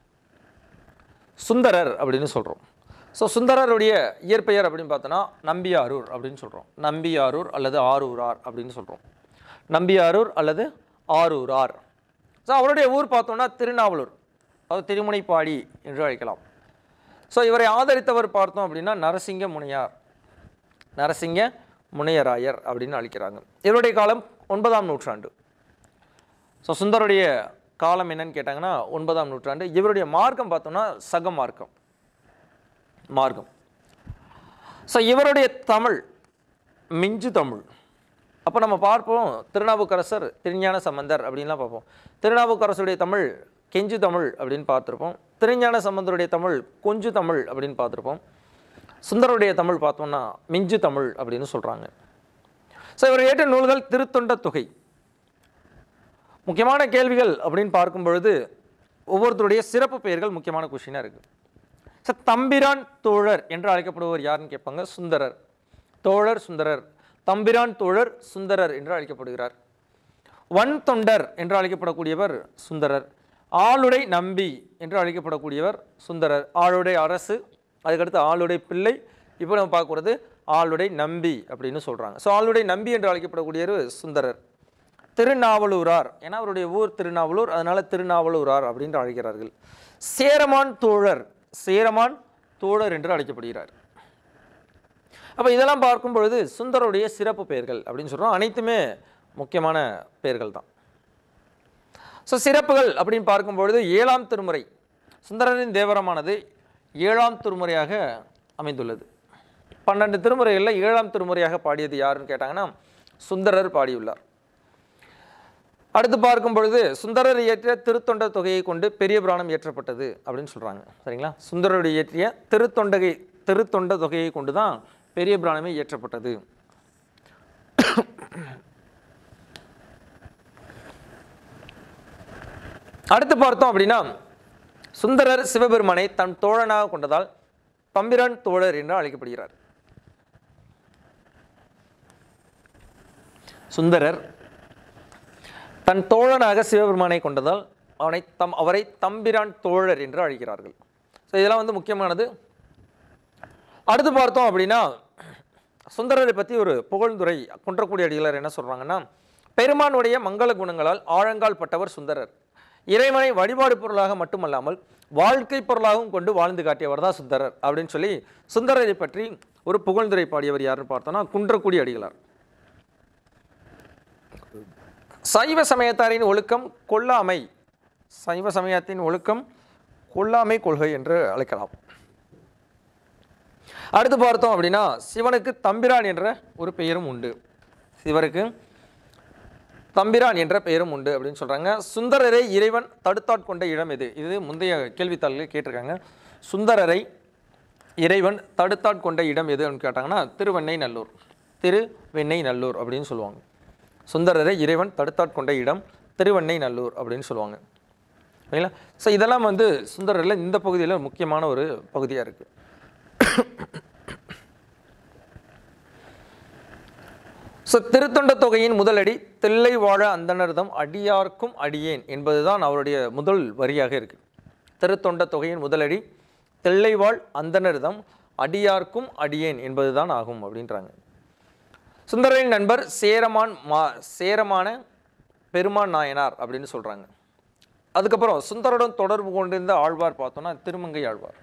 சுந்தரர் அப்படின்னு சொல்கிறோம் ஸோ சுந்தரருடைய இயற்பெயர் அப்படின்னு பார்த்தோன்னா நம்பியாரூர் அப்படின்னு சொல்கிறோம் நம்பியாரூர் அல்லது ஆரூரார் அப்படின்னு சொல்கிறோம் நம்பியாரூர் அல்லது ஆரூரார் ஸோ அவருடைய ஊர் பார்த்தோம்னா திருநாவலூர் அது திருமுனைப்பாடி என்று அழைக்கலாம் ஸோ இவரை ஆதரித்தவர் பார்த்தோம் அப்படின்னா நரசிங்க முனையார் நரசிங்க முனையராயர் அப்படின்னு அழைக்கிறாங்க இவருடைய காலம் ஒன்பதாம் நூற்றாண்டு ஸோ சுந்தருடைய காலம் என்னன்னு கேட்டாங்கன்னா ஒன்பதாம் நூற்றாண்டு இவருடைய மார்க்கம் பார்த்தோம்னா சக மார்க்கம் மார்க்கம் ஸோ இவருடைய தமிழ் மிஞ்சு தமிழ் அப்போ நம்ம பார்ப்போம் திருநாவுக்கரசர் திருஞான சம்பந்தர் அப்படின்லாம் பார்ப்போம் திருநாவுக்கரசருடைய தமிழ் கெஞ்சு தமிழ் அப்படின்னு பார்த்துருப்போம் திருஞான சம்பந்தருடைய தமிழ் கொஞ்சு தமிழ் அப்படின்னு பார்த்துருப்போம் சுந்தருடைய தமிழ் பார்த்தோம்னா மிஞ்சு தமிழ் அப்படின்னு சொல்கிறாங்க ஸோ இவர் ஏற்ற நூல்கள் திருத்தொண்ட தொகை முக்கியமான கேள்விகள் அப்படின்னு பார்க்கும் பொழுது ஒவ்வொருத்தருடைய சிறப்பு பெயர்கள் முக்கியமான கொஷினாக இருக்குது ஸோ தம்பிரான் தோழர் என்று அழைக்கப்படுவர் யாருன்னு கேட்பாங்க சுந்தரர் தோழர் சுந்தரர் தம்பிரான் தோழர் சுந்தரர் என்று அழைக்கப்படுகிறார் வன் தொண்டர் என்று அழைக்கப்படக்கூடியவர் சுந்தரர் ஆளுடை நம்பி என்று அழைக்கப்படக்கூடியவர் சுந்தரர் ஆளுடை அரசு அதுக்கடுத்து ஆளுடை பிள்ளை இப்போ நம்ம பார்க்கறது ஆளுடை நம்பி அப்படின்னு சொல்கிறாங்க ஸோ ஆளுடை நம்பி என்று அழைக்கப்படக்கூடியவர் சுந்தரர் திருநாவலூரார் ஏன்னா அவருடைய ஊர் திருநாவலூர் அதனால திருநாவலூரார் அப்படின்னு அழைக்கிறார்கள் சேரமான் தோழர் சேரமான் தோழர் என்று அழைக்கப்படுகிறார் அப்போ இதெல்லாம் பார்க்கும் பொழுது சுந்தருடைய சிறப்பு பெயர்கள் அப்படின்னு சொல்கிறோம் அனைத்துமே முக்கியமான பெயர்கள் தான் ஸோ சிறப்புகள் அப்படின்னு பார்க்கும் பொழுது ஏழாம் திருமுறை சுந்தரரின் தேவரமானது ஏழாம் திருமுறையாக அமைந்துள்ளது பன்னெண்டு திருமுறைகளில் ஏழாம் திருமுறையாக பாடியது யாருன்னு கேட்டாங்கன்னா சுந்தரர் பாடியுள்ளார் அடுத்து பார்க்கும் பொழுது சுந்தரர் இயற்றிய திருத்தொண்ட தொகையை கொண்டு பெரிய புராணம் இயற்றப்பட்டது அப்படின்னு சொல்கிறாங்க சரிங்களா சுந்தரர் இயற்றிய திருத்தொண்டகை திருத்தொண்ட தொகையை கொண்டு தான் பெரிய புராணமே இயற்றப்பட்டது அடுத்து பார்த்தோம் அப்படின்னா சுந்தரர் சிவபெருமானை தன் தோழனாக கொண்டதால் தம்பிரான் தோழர் என்று அழைக்கப்படுகிறார் சுந்தரர் தன் தோழனாக சிவபெருமானை கொண்டதால் அவனை தம் அவரை தம்பிரான் தோழர் என்று அழைக்கிறார்கள் ஸோ இதெல்லாம் வந்து முக்கியமானது அடுத்து பார்த்தோம் அப்படின்னா சுந்தரரை பற்றி ஒரு புகழ்ந்துரை குன்றக்குடி அடிகளார் என்ன சொல்கிறாங்கன்னா பெருமானுடைய மங்கள குணங்களால் ஆழங்கால் பட்டவர் சுந்தரர் இறைவனை வழிபாடு பொருளாக மட்டுமல்லாமல் வாழ்க்கை பொருளாகவும் கொண்டு வாழ்ந்து காட்டியவர் தான் சுந்தரர் அப்படின்னு சொல்லி சுந்தரரை பற்றி ஒரு புகழ்ந்துரை பாடியவர் யாருன்னு பார்த்தோம்னா குன்றக்குடி அடிகளார் சைவ சமயத்தாரின் ஒழுக்கம் கொல்லாமை சைவ சமயத்தின் ஒழுக்கம் கொல்லாமை கொள்கை என்று அழைக்கலாம் அடுத்து பார்த்தோம் அப்படின்னா சிவனுக்கு தம்பிரான் என்ற ஒரு பெயரும் உண்டு சிவருக்கு தம்பிரான் என்ற பெயரும் உண்டு அப்படின்னு சொல்றாங்க சுந்தரரை இறைவன் தடுத்தாட்கொண்ட இடம் எது இது முந்தைய கேள்வித்தாளில் கேட்டிருக்காங்க சுந்தரரை இறைவன் தடுத்தாட்கொண்ட இடம் எது அப்படின்னு கேட்டாங்கன்னா திருவெண்ணை நல்லூர் திருவெண்ணை நல்லூர் அப்படின்னு சொல்லுவாங்க சுந்தரரை இறைவன் தடுத்தாட்கொண்ட இடம் திருவெண்ணை நல்லூர் அப்படின்னு சொல்லுவாங்க சரிங்களா ஸோ இதெல்லாம் வந்து சுந்தரரில் இந்த பகுதியில் முக்கியமான ஒரு பகுதியாக இருக்குது ஸோ திருத்தொண்ட தொகையின் முதலடி தில்லை வாழ அந்தனர்தம் அடியார்க்கும் அடியேன் என்பதுதான் அவருடைய முதல் வரியாக இருக்கு திருத்தொண்ட தொகையின் முதலடி தில்லைவாழ் அந்தனர்தம் அடியார்க்கும் அடியேன் என்பதுதான் ஆகும் அப்படின்றாங்க சுந்தரரின் நண்பர் சேரமான் மா சேரமான பெருமான் நாயனார் அப்படின்னு சொல்கிறாங்க அதுக்கப்புறம் சுந்தரருடன் தொடர்பு கொண்டிருந்த ஆழ்வார் பார்த்தோம்னா திருமங்கை ஆழ்வார்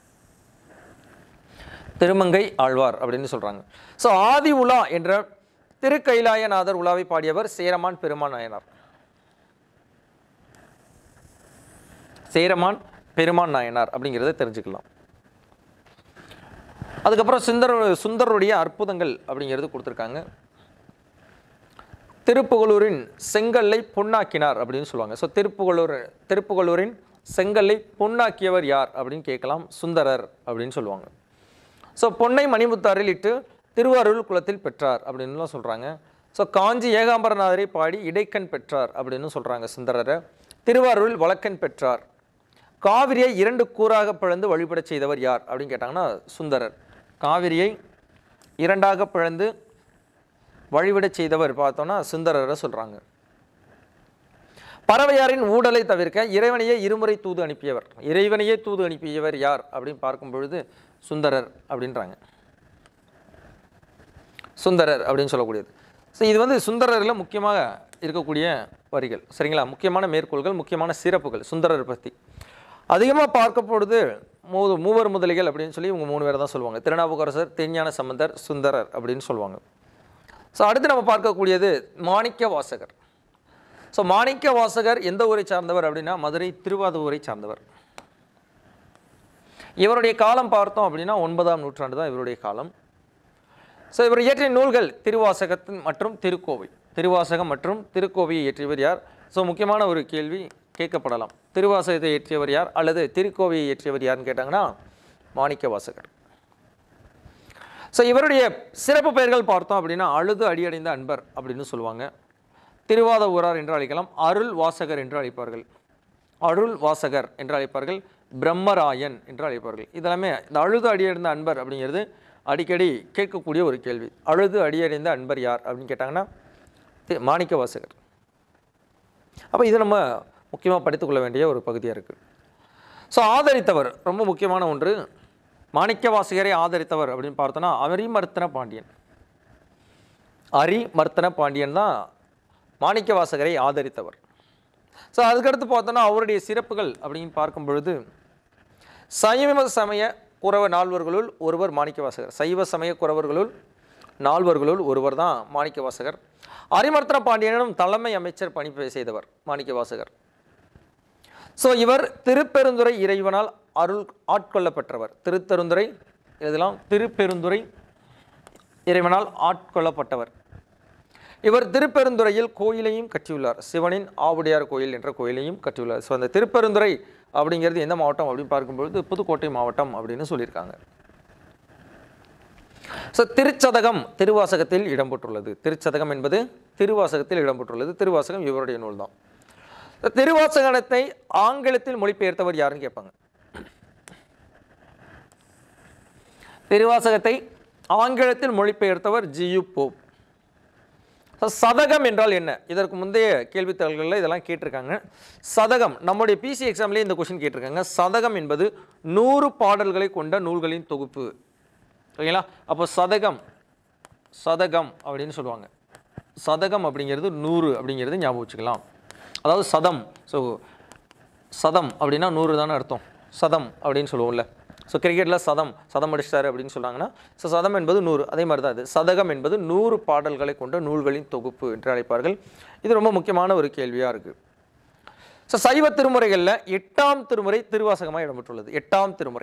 திருமங்கை ஆழ்வார் அப்படின்னு சொல்கிறாங்க ஸோ ஆதி உலா என்ற திருக்கைலாயநாதர் உலாவை பாடியவர் சேரமான் பெருமான் நாயனார் சேரமான் பெருமான் நாயனார் அப்படிங்கிறத தெரிஞ்சுக்கலாம் அதுக்கப்புறம் சுந்தர சுந்தரருடைய அற்புதங்கள் அப்படிங்கிறது கொடுத்துருக்காங்க திருப்புகலூரின் செங்கல்லை பொன்னாக்கினார் அப்படின்னு சொல்லுவாங்க ஸோ திருப்புகலூர் திருப்புகலூரின் செங்கல்லை பொன்னாக்கியவர் யார் அப்படின்னு கேட்கலாம் சுந்தரர் அப்படின்னு சொல்லுவாங்க ஸோ பொன்னை மணிமுத்தாரில் இட்டு திருவாரூர் குலத்தில் பெற்றார் அப்படின்னுலாம் சொல்கிறாங்க ஸோ காஞ்சி ஏகாம்பரநாதரை பாடி இடைக்கண் பெற்றார் அப்படின்னு சொல்கிறாங்க சுந்தரரை திருவாரூரில் வழக்கன் பெற்றார் காவிரியை இரண்டு கூறாக பிளந்து வழிபடச் செய்தவர் யார் அப்படின்னு கேட்டாங்கன்னா சுந்தரர் காவிரியை இரண்டாக பிளந்து வழிவிடச் செய்தவர் பார்த்தோன்னா சுந்தரரை சொல்கிறாங்க பறவையாரின் ஊடலை தவிர்க்க இறைவனையே இருமுறை தூது அனுப்பியவர் இறைவனையே தூது அனுப்பியவர் யார் அப்படின்னு பார்க்கும் பொழுது சுந்தரர் அப்படின்றாங்க சுந்தரர் அப்படின்னு சொல்லக்கூடியது ஸோ இது வந்து சுந்தரரில் முக்கியமாக இருக்கக்கூடிய வரிகள் சரிங்களா முக்கியமான மேற்கோள்கள் முக்கியமான சிறப்புகள் சுந்தரர் பற்றி அதிகமாக பார்க்க பொழுது மூ மூவர் முதலிகள் அப்படின்னு சொல்லி இவங்க மூணு பேர் தான் சொல்லுவாங்க திருநாவுக்கரசர் திருஞான சம்பந்தர் சுந்தரர் அப்படின்னு சொல்லுவாங்க ஸோ அடுத்து நம்ம பார்க்கக்கூடியது மாணிக்க வாசகர் ஸோ மாணிக்க வாசகர் எந்த ஊரை சார்ந்தவர் அப்படின்னா மதுரை திருவாதூரை சார்ந்தவர் இவருடைய காலம் பார்த்தோம் அப்படின்னா ஒன்பதாம் நூற்றாண்டு தான் இவருடைய காலம் ஸோ இவர் இயற்றிய நூல்கள் திருவாசகத்தின் மற்றும் திருக்கோவை திருவாசகம் மற்றும் திருக்கோவையை இயற்றியவர் யார் ஸோ முக்கியமான ஒரு கேள்வி கேட்கப்படலாம் திருவாசகத்தை இயற்றியவர் யார் அல்லது திருக்கோவையை இயற்றியவர் யாருன்னு கேட்டாங்கன்னா மாணிக்க வாசகர் ஸோ இவருடைய சிறப்பு பெயர்கள் பார்த்தோம் அப்படின்னா அழுது அடியடைந்த அன்பர் அப்படின்னு சொல்லுவாங்க திருவாத ஊரார் என்று அழைக்கலாம் அருள் வாசகர் என்று அழைப்பார்கள் அருள் வாசகர் என்று அழைப்பார்கள் பிரம்மராயன் என்று அழைப்பார்கள் இதெல்லாமே இந்த அழுது அடியடைந்த அன்பர் அப்படிங்கிறது அடிக்கடி கேட்கக்கூடிய ஒரு கேள்வி அழுது அடியடைந்த அன்பர் யார் அப்படின்னு கேட்டாங்கன்னா தி- மாணிக்க வாசகர் அப்போ இது நம்ம முக்கியமாக படித்துக்கொள்ள வேண்டிய ஒரு பகுதியாக இருக்குது ஸோ ஆதரித்தவர் ரொம்ப முக்கியமான ஒன்று மாணிக்க வாசகரை ஆதரித்தவர் அப்படின்னு பார்த்தோன்னா அரிமர்த்தன பாண்டியன் அரிமர்த்தன பாண்டியன் தான் மாணிக்க வாசகரை ஆதரித்தவர் ஸோ அதுக்கடுத்து பார்த்தோன்னா அவருடைய சிறப்புகள் அப்படின்னு பார்க்கும் பொழுது சைவ சமய குறவ நால்வர்களுள் ஒருவர் மாணிக்க வாசகர் சைவ சமய குறவர்களுள் நால்வர்களுள் ஒருவர் தான் மாணிக்க வாசகர் அரிமர்த்தன பாண்டியனும் தலைமை அமைச்சர் பணி செய்தவர் மாணிக்க வாசகர் ஸோ இவர் திருப்பெருந்துறை இறைவனால் அருள் ஆட்கொள்ளப்பட்டவர் திருத்தருந்துறை இதெல்லாம் திருப்பெருந்துறை இறைவனால் ஆட்கொள்ளப்பட்டவர் இவர் திருப்பெருந்துறையில் கோயிலையும் கட்டியுள்ளார் சிவனின் ஆவுடையார் கோயில் என்ற கோயிலையும் கட்டியுள்ளார் ஸோ அந்த திருப்பெருந்துறை அப்படிங்கிறது எந்த மாவட்டம் அப்படின்னு பார்க்கும்பொழுது புதுக்கோட்டை மாவட்டம் அப்படின்னு சொல்லியிருக்காங்க ஸோ திருச்சதகம் திருவாசகத்தில் இடம்பெற்றுள்ளது திருச்சதகம் என்பது திருவாசகத்தில் இடம்பெற்றுள்ளது திருவாசகம் இவருடைய நூல் தான் திருவாசகத்தை ஆங்கிலத்தில் மொழிபெயர்த்தவர் யாருன்னு கேட்பாங்க திருவாசகத்தை ஆங்கிலத்தில் மொழிபெயர்த்தவர் ஜியு போப் So, சதகம் என்றால் என்ன இதற்கு முந்தைய கேள்வித்தாள்களில் இதெல்லாம் கேட்டிருக்காங்க சதகம் நம்முடைய பிசி எக்ஸாம்லேயே இந்த கொஷின் கேட்டிருக்காங்க சதகம் என்பது நூறு பாடல்களை கொண்ட நூல்களின் தொகுப்பு ஓகேங்களா அப்போ சதகம் சதகம் அப்படின்னு சொல்லுவாங்க சதகம் அப்படிங்கிறது நூறு அப்படிங்கிறது ஞாபகம் வச்சுக்கலாம் அதாவது சதம் ஸோ சதம் அப்படின்னா நூறு தானே அர்த்தம் சதம் அப்படின்னு சொல்லுவோம்ல ஸோ கிரிக்கெட்டில் சதம் சதம் அடிச்சிட்டாரு அப்படின்னு சொன்னாங்கன்னா ஸோ சதம் என்பது நூறு அதே மாதிரி தான் இது சதகம் என்பது நூறு பாடல்களை கொண்ட நூல்களின் தொகுப்பு என்று அழைப்பார்கள் இது ரொம்ப முக்கியமான ஒரு கேள்வியாக இருக்குது ஸோ சைவ திருமுறைகளில் எட்டாம் திருமுறை திருவாசகமாக இடம்பெற்றுள்ளது எட்டாம் திருமுறை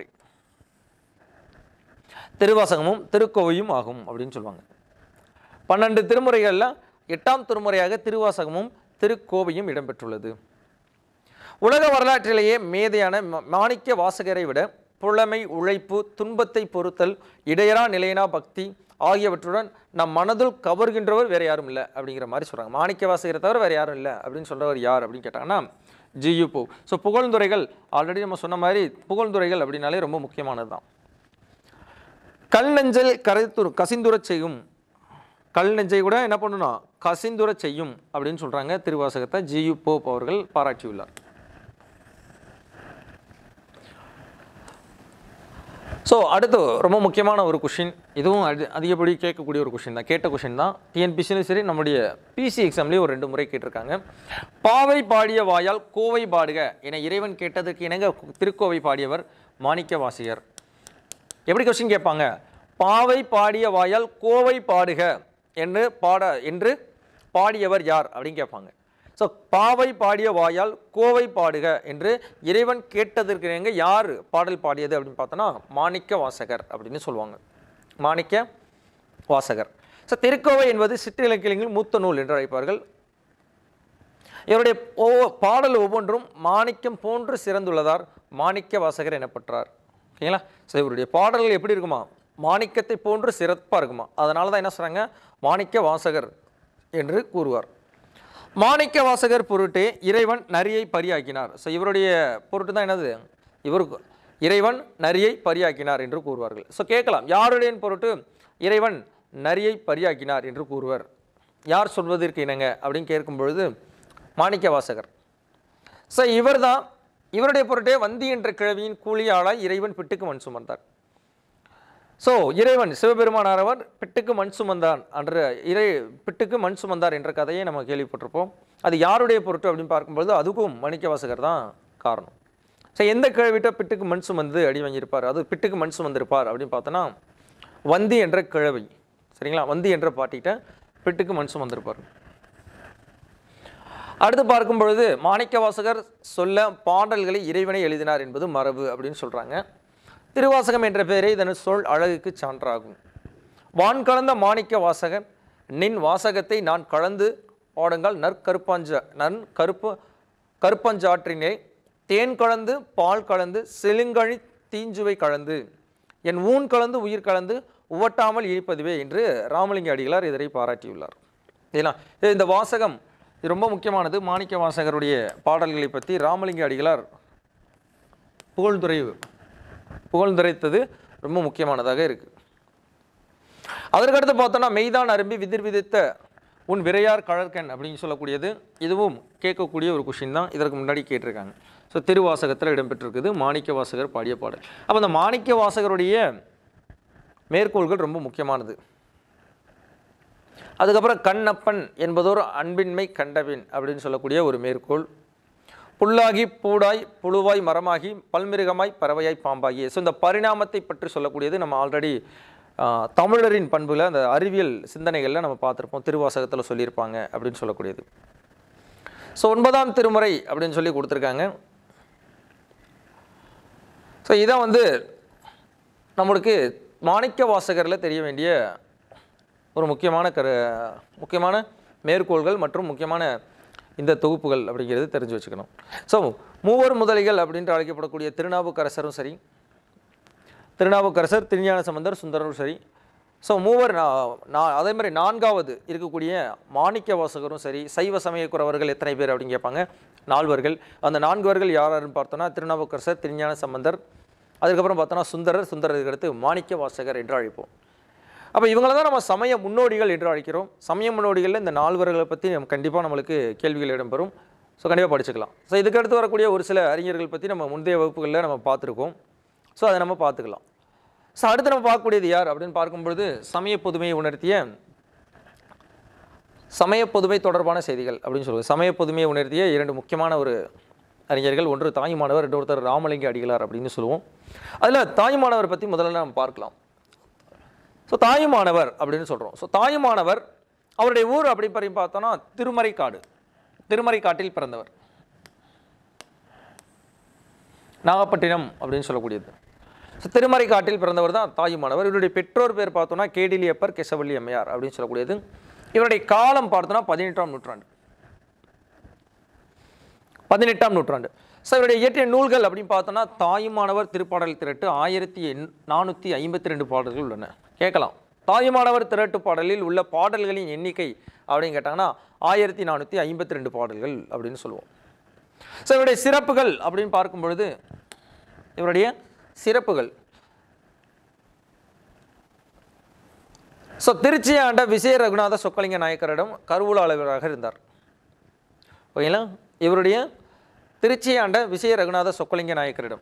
திருவாசகமும் திருக்கோவையும் ஆகும் அப்படின்னு சொல்லுவாங்க பன்னெண்டு திருமுறைகளில் எட்டாம் திருமுறையாக திருவாசகமும் திருக்கோவையும் இடம்பெற்றுள்ளது உலக வரலாற்றிலேயே மேதையான ம- மாணிக்க வாசகரை விட புலமை உழைப்பு துன்பத்தை பொறுத்தல் இடையரா நிலையனா பக்தி ஆகியவற்றுடன் நம் மனதுள் கவர்கின்றவர் வேற யாரும் இல்லை அப்படிங்கிற மாதிரி சொல்கிறாங்க மாணிக்க வாசகரை தவிர வேற யாரும் இல்லை அப்படின்னு சொல்றவர் யார் அப்படின்னு கேட்டாங்கன்னா ஜியு போ ஸோ புகழ்ந்துரைகள் ஆல்ரெடி நம்ம சொன்ன மாதிரி புகழ்ந்துரைகள் அப்படின்னாலே ரொம்ப முக்கியமானது தான் கல் நெஞ்சல் கரைத்துரு கசிந்துரச் செய்யும் கல் நெஞ்சை கூட என்ன பண்ணணும் கசிந்துரச் செய்யும் அப்படின்னு சொல்றாங்க திருவாசகத்தை ஜியு போப் அவர்கள் பாராட்டியுள்ளார் ஸோ அடுத்து ரொம்ப முக்கியமான ஒரு கொஷின் இதுவும் அதி அதிகப்படி கேட்கக்கூடிய ஒரு கொஷின் தான் கேட்ட கொஷின் தான் டிஎன்பிசிலையும் சரி நம்முடைய பிசி எக்ஸாம்லேயும் ஒரு ரெண்டு முறை கேட்டிருக்காங்க பாவை பாடிய வாயால் கோவை பாடுக என இறைவன் கேட்டதற்கு இணங்க திருக்கோவை பாடியவர் மாணிக்க வாசகர் எப்படி கொஸ்டின் கேட்பாங்க பாவை பாடிய வாயால் கோவை பாடுக என்று பாட என்று பாடியவர் யார் அப்படின்னு கேட்பாங்க ஸோ பாவை பாடிய வாயால் கோவை பாடுக என்று இறைவன் கேட்டதற்கு யார் பாடல் பாடியது அப்படின்னு பார்த்தோன்னா மாணிக்க வாசகர் அப்படின்னு சொல்லுவாங்க மாணிக்க வாசகர் ஸோ திருக்கோவை என்பது சிற்றிலக்கியங்களில் மூத்த நூல் என்று அழைப்பார்கள் இவருடைய ஒவ்வொ- பாடல் ஒவ்வொன்றும் மாணிக்கம் போன்று சிறந்துள்ளதார் மாணிக்க வாசகர் எனப்பட்டார் ஓகேங்களா ஸோ இவருடைய பாடல்கள் எப்படி இருக்குமா மாணிக்கத்தை போன்று சிறப்பாக இருக்குமா அதனால தான் என்ன சொல்கிறாங்க மாணிக்க வாசகர் என்று கூறுவார் மாணிக்க வாசகர் பொருட்டே இறைவன் நரியை பரியாக்கினார் ஸோ இவருடைய பொருட்டு தான் என்னது இவருக்கு இறைவன் நரியை பரியாக்கினார் என்று கூறுவார்கள் ஸோ கேட்கலாம் யாருடைய பொருட்டு இறைவன் நரியை பரியாக்கினார் என்று கூறுவர் யார் சொல்வதற்கு இணங்க அப்படின்னு கேட்கும் பொழுது மாணிக்க வாசகர் ஸோ இவர் தான் இவருடைய பொருட்டே வந்தி என்ற கிழவியின் கூலியாளாய் இறைவன் பிட்டுக்கு மண் சுமந்தார் ஸோ இறைவன் சிவபெருமானாரவர் பிட்டுக்கு மண் சுமந்தான் என்ற இறை பிட்டுக்கு மண் சுமந்தார் என்ற கதையை நம்ம கேள்விப்பட்டிருப்போம் அது யாருடைய பொருட்டு அப்படின்னு பார்க்கும்பொழுது அதுக்கும் மணிக்கவாசகர் தான் காரணம் ஸோ எந்த கிழவிட்ட பிட்டுக்கு மண் சுமந்து அடி வாங்கியிருப்பார் அது பிட்டுக்கு மண் சுமந்திருப்பார் அப்படின்னு பார்த்தோன்னா வந்தி என்ற கிழவி சரிங்களா வந்தி என்ற பாட்டிகிட்ட பிட்டுக்கு மண் சுமந்திருப்பார் அடுத்து பார்க்கும் பொழுது மாணிக்கவாசகர் சொல்ல பாடல்களை இறைவனை எழுதினார் என்பது மரபு அப்படின்னு சொல்றாங்க திருவாசகம் என்ற பெயரே இதன் சொல் அழகுக்கு சான்றாகும் வான் கலந்த மாணிக்க வாசகர் நின் வாசகத்தை நான் கலந்து பாடுங்கள் நற்கருப்பாஞ்ச நன் கருப்பு கருப்பஞ்சாற்றினே தேன் கலந்து பால் கலந்து செழுங்கழி தீஞ்சுவை கலந்து என் ஊன் கலந்து உயிர் கலந்து உவட்டாமல் இருப்பதுவே என்று ராமலிங்க அடிகளார் இதனை பாராட்டியுள்ளார் சரிங்களா இது இந்த வாசகம் இது ரொம்ப முக்கியமானது மாணிக்க வாசகருடைய பாடல்களை பற்றி ராமலிங்க அடிகளார் புகழ்ந்துரை புகழ்ந்துரைத்தது ரொம்ப முக்கியமானதாக இருக்கு அதற்கடுத்து பார்த்தோன்னா மெய்தான் அரும்பி விதிர் விதித்த உன் விரையார் கழற்கன் அப்படின்னு சொல்லக்கூடியது இதுவும் கேட்கக்கூடிய ஒரு கொஷின் தான் இதற்கு முன்னாடி கேட்டிருக்காங்க ஸோ திருவாசகத்தில் இடம்பெற்றிருக்குது மாணிக்க வாசகர் பாடிய பாடல் அப்போ அந்த மாணிக்க வாசகருடைய மேற்கோள்கள் ரொம்ப முக்கியமானது அதுக்கப்புறம் கண்ணப்பன் என்பதோர் அன்பின்மை கண்டபின் அப்படின்னு சொல்லக்கூடிய ஒரு மேற்கோள் புல்லாகி பூடாய் புழுவாய் மரமாகி பல்மிருகமாய் பறவையாய் பாம்பாகி ஸோ இந்த பரிணாமத்தை பற்றி சொல்லக்கூடியது நம்ம ஆல்ரெடி தமிழரின் பண்புல அந்த அறிவியல் சிந்தனைகளில் நம்ம பார்த்துருப்போம் திருவாசகத்தில் சொல்லியிருப்பாங்க அப்படின்னு சொல்லக்கூடியது ஸோ ஒன்பதாம் திருமுறை அப்படின்னு சொல்லி கொடுத்துருக்காங்க ஸோ இதான் வந்து நம்மளுக்கு மாணிக்க வாசகரில் தெரிய வேண்டிய ஒரு முக்கியமான கரு முக்கியமான மேற்கோள்கள் மற்றும் முக்கியமான இந்த தொகுப்புகள் அப்படிங்கிறது தெரிஞ்சு வச்சுக்கணும் ஸோ மூவர் முதலிகள் அப்படின்ட்டு அழைக்கப்படக்கூடிய திருநாவுக்கரசரும் சரி திருநாவுக்கரசர் திருஞான சம்பந்தர் சுந்தரரும் சரி ஸோ மூவர் நா- நா- அதே மாதிரி நான்காவது இருக்கக்கூடிய மாணிக்க வாசகரும் சரி சைவ சமயக்குறவர்கள் எத்தனை பேர் அப்படின்னு கேட்பாங்க நால்வர்கள் அந்த நான்குவர்கள் யார் யாருன்னு பார்த்தோன்னா திருநாவுக்கரசர் திருஞான சம்பந்தர் அதுக்கப்புறம் பார்த்தோன்னா சுந்தரர் சுந்தரருக்கு அடுத்து மாணிக்க வாசகர் என்று அழைப்போம் அப்போ இவங்கள தான் நம்ம சமய முன்னோடிகள் என்று அழைக்கிறோம் சமய முன்னோடிகளில் இந்த நால்வர்களை பற்றி நம்ம கண்டிப்பாக நம்மளுக்கு கேள்விகள் இடம்பெறும் ஸோ கண்டிப்பாக படிச்சுக்கலாம் ஸோ இதுக்கு அடுத்து வரக்கூடிய ஒரு சில அறிஞர்கள் பற்றி நம்ம முந்தைய வகுப்புகளில் நம்ம பார்த்துருக்கோம் ஸோ அதை நம்ம பார்த்துக்கலாம் ஸோ அடுத்து நம்ம பார்க்கக்கூடியது யார் அப்படின்னு பார்க்கும்பொழுது சமய பொதுமையை உணர்த்திய சமய பொதுமை தொடர்பான செய்திகள் அப்படின்னு சொல்லுவது சமய பொதுமையை உணர்த்திய இரண்டு முக்கியமான ஒரு அறிஞர்கள் ஒன்று தாய்மானவர் இன்னொருத்தர் ராமலிங்க அடிகளார் அப்படின்னு சொல்லுவோம் அதில் தாய்மானவர் பற்றி முதல்ல நம்ம பார்க்கலாம் ஸோ தாயுமானவர் அப்படின்னு சொல்கிறோம் ஸோ தாயுமானவர் அவருடைய ஊர் அப்படி பற்றி பார்த்தோன்னா திருமறைக்காடு திருமறைக்காட்டில் பிறந்தவர் நாகப்பட்டினம் அப்படின்னு சொல்லக்கூடியது ஸோ திருமறைக்காட்டில் பிறந்தவர் தான் தாயுமானவர் இவருடைய பெற்றோர் பேர் பார்த்தோன்னா கேடிலியப்பர் கெசவள்ளி அம்மையார் அப்படின்னு சொல்லக்கூடியது இவருடைய காலம் பார்த்தோன்னா பதினெட்டாம் நூற்றாண்டு பதினெட்டாம் நூற்றாண்டு ஸோ இவருடைய இயற்றிய நூல்கள் அப்படின்னு பார்த்தோன்னா தாயுமானவர் திருப்பாடல் திரட்டு ஆயிரத்தி எண் நானூற்றி ஐம்பத்தி ரெண்டு பாடல்கள் உள்ளன கேட்கலாம் தாயுமானவர் திரட்டு பாடலில் உள்ள பாடல்களின் எண்ணிக்கை அப்படின்னு கேட்டாங்கன்னா ஆயிரத்தி நானூற்றி ஐம்பத்தி ரெண்டு பாடல்கள் அப்படின்னு சொல்லுவோம் ஸோ இவருடைய சிறப்புகள் அப்படின்னு பார்க்கும் பொழுது இவருடைய சிறப்புகள் ஸோ திருச்சி ஆண்ட விஜய ரகுநாத சொக்கலிங்க நாயக்கரிடம் கருவூலாளராக இருந்தார் ஓகேங்களா இவருடைய திருச்சி ஆண்ட விஜய ரகுநாத சொக்கலிங்க நாயக்கரிடம்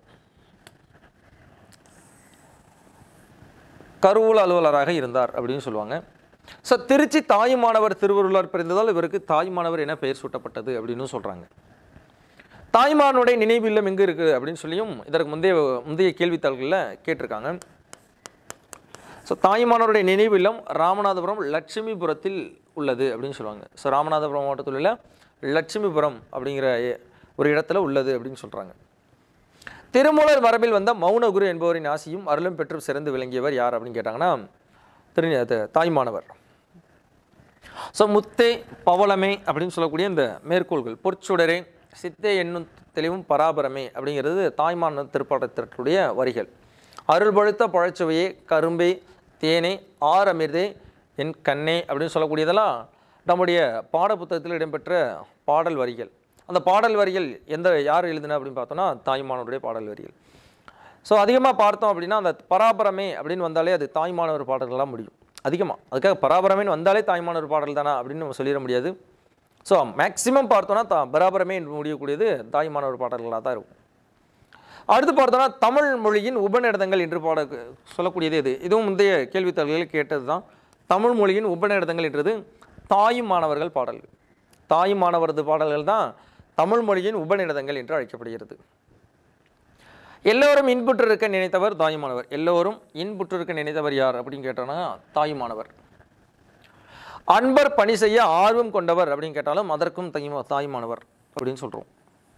கருவூல அலுவலராக இருந்தார் அப்படின்னு சொல்லுவாங்க ஸோ திருச்சி தாயுமானவர் திருவருளார் பிறந்ததால் இவருக்கு தாயுமானவர் என பெயர் சூட்டப்பட்டது அப்படின்னு சொல்கிறாங்க தாய்மானுடைய நினைவு இல்லம் எங்கே இருக்குது அப்படின்னு சொல்லியும் இதற்கு முந்தைய முந்தைய கேள்வித்தாள்களில் கேட்டிருக்காங்க ஸோ தாய்மானவருடைய நினைவு இல்லம் ராமநாதபுரம் லட்சுமிபுரத்தில் உள்ளது அப்படின்னு சொல்லுவாங்க ஸோ ராமநாதபுரம் மாவட்டத்தில் உள்ள லட்சுமிபுரம் அப்படிங்கிற எ- ஒரு இடத்துல உள்ளது அப்படின்னு சொல்கிறாங்க திருமூலர் மரபில் வந்த மௌனகுரு என்பவரின் ஆசியும் அருளும் பெற்று சிறந்து விளங்கியவர் யார் அப்படின்னு கேட்டாங்கன்னா திரு அது தாய்மானவர் ஸோ முத்தே பவளமே அப்படின்னு சொல்லக்கூடிய இந்த மேற்கோள்கள் பொற்சுடரே சித்தே என்னும் தெளிவும் பராபரமே அப்படிங்கிறது தாய்மான திருப்பாடத்திற்குடைய வரிகள் அருள் பழுத்த பழச்சுவையே கரும்பே தேனே ஆரமிர்தே என் கண்ணே அப்படின்னு சொல்லக்கூடியதெல்லாம் நம்முடைய பாடப்புத்தகத்தில் இடம்பெற்ற பாடல் வரிகள் அந்த பாடல் வரிகள் எந்த யார் எழுதுனா அப்படின்னு பார்த்தோன்னா தாய்மானவருடைய பாடல் வரிகள் ஸோ அதிகமாக பார்த்தோம் அப்படின்னா அந்த பராபரமே அப்படின்னு வந்தாலே அது தாய்மானவர் பாடல்களாக முடியும் அதிகமாக அதுக்காக பராபரமேன்னு வந்தாலே தாய்மானவர் பாடல் தானா அப்படின்னு நம்ம சொல்லிட முடியாது ஸோ மேக்ஸிமம் பார்த்தோன்னா தா பராபரமே என்று முடியக்கூடியது தாய்மானவர் பாடல்களாக தான் இருக்கும் அடுத்து பார்த்தோன்னா தமிழ் மொழியின் உபநிடதங்கள் என்று பாட சொல்லக்கூடியது எது இதுவும் முந்தைய கேள்வித்தாள்களில் கேட்டது தான் தமிழ் மொழியின் உபநிடதங்கள் என்றது தாய் மாணவர்கள் பாடல்கள் தாய் மாணவரது பாடல்கள் தான் தமிழ் மொழியின் உபநிடதங்கள் என்று அழைக்கப்படுகிறது எல்லோரும் இன்புற்றிருக்க நினைத்தவர் தாயுமானவர் எல்லோரும் இன்புற்றிருக்க நினைத்தவர் யார் அப்படின்னு கேட்டோன்னா தாயுமானவர் அன்பர் பணி செய்ய ஆர்வம் கொண்டவர் அப்படின்னு கேட்டாலும் அதற்கும் தாய்மா தாயுமானவர் அப்படின்னு சொல்கிறோம்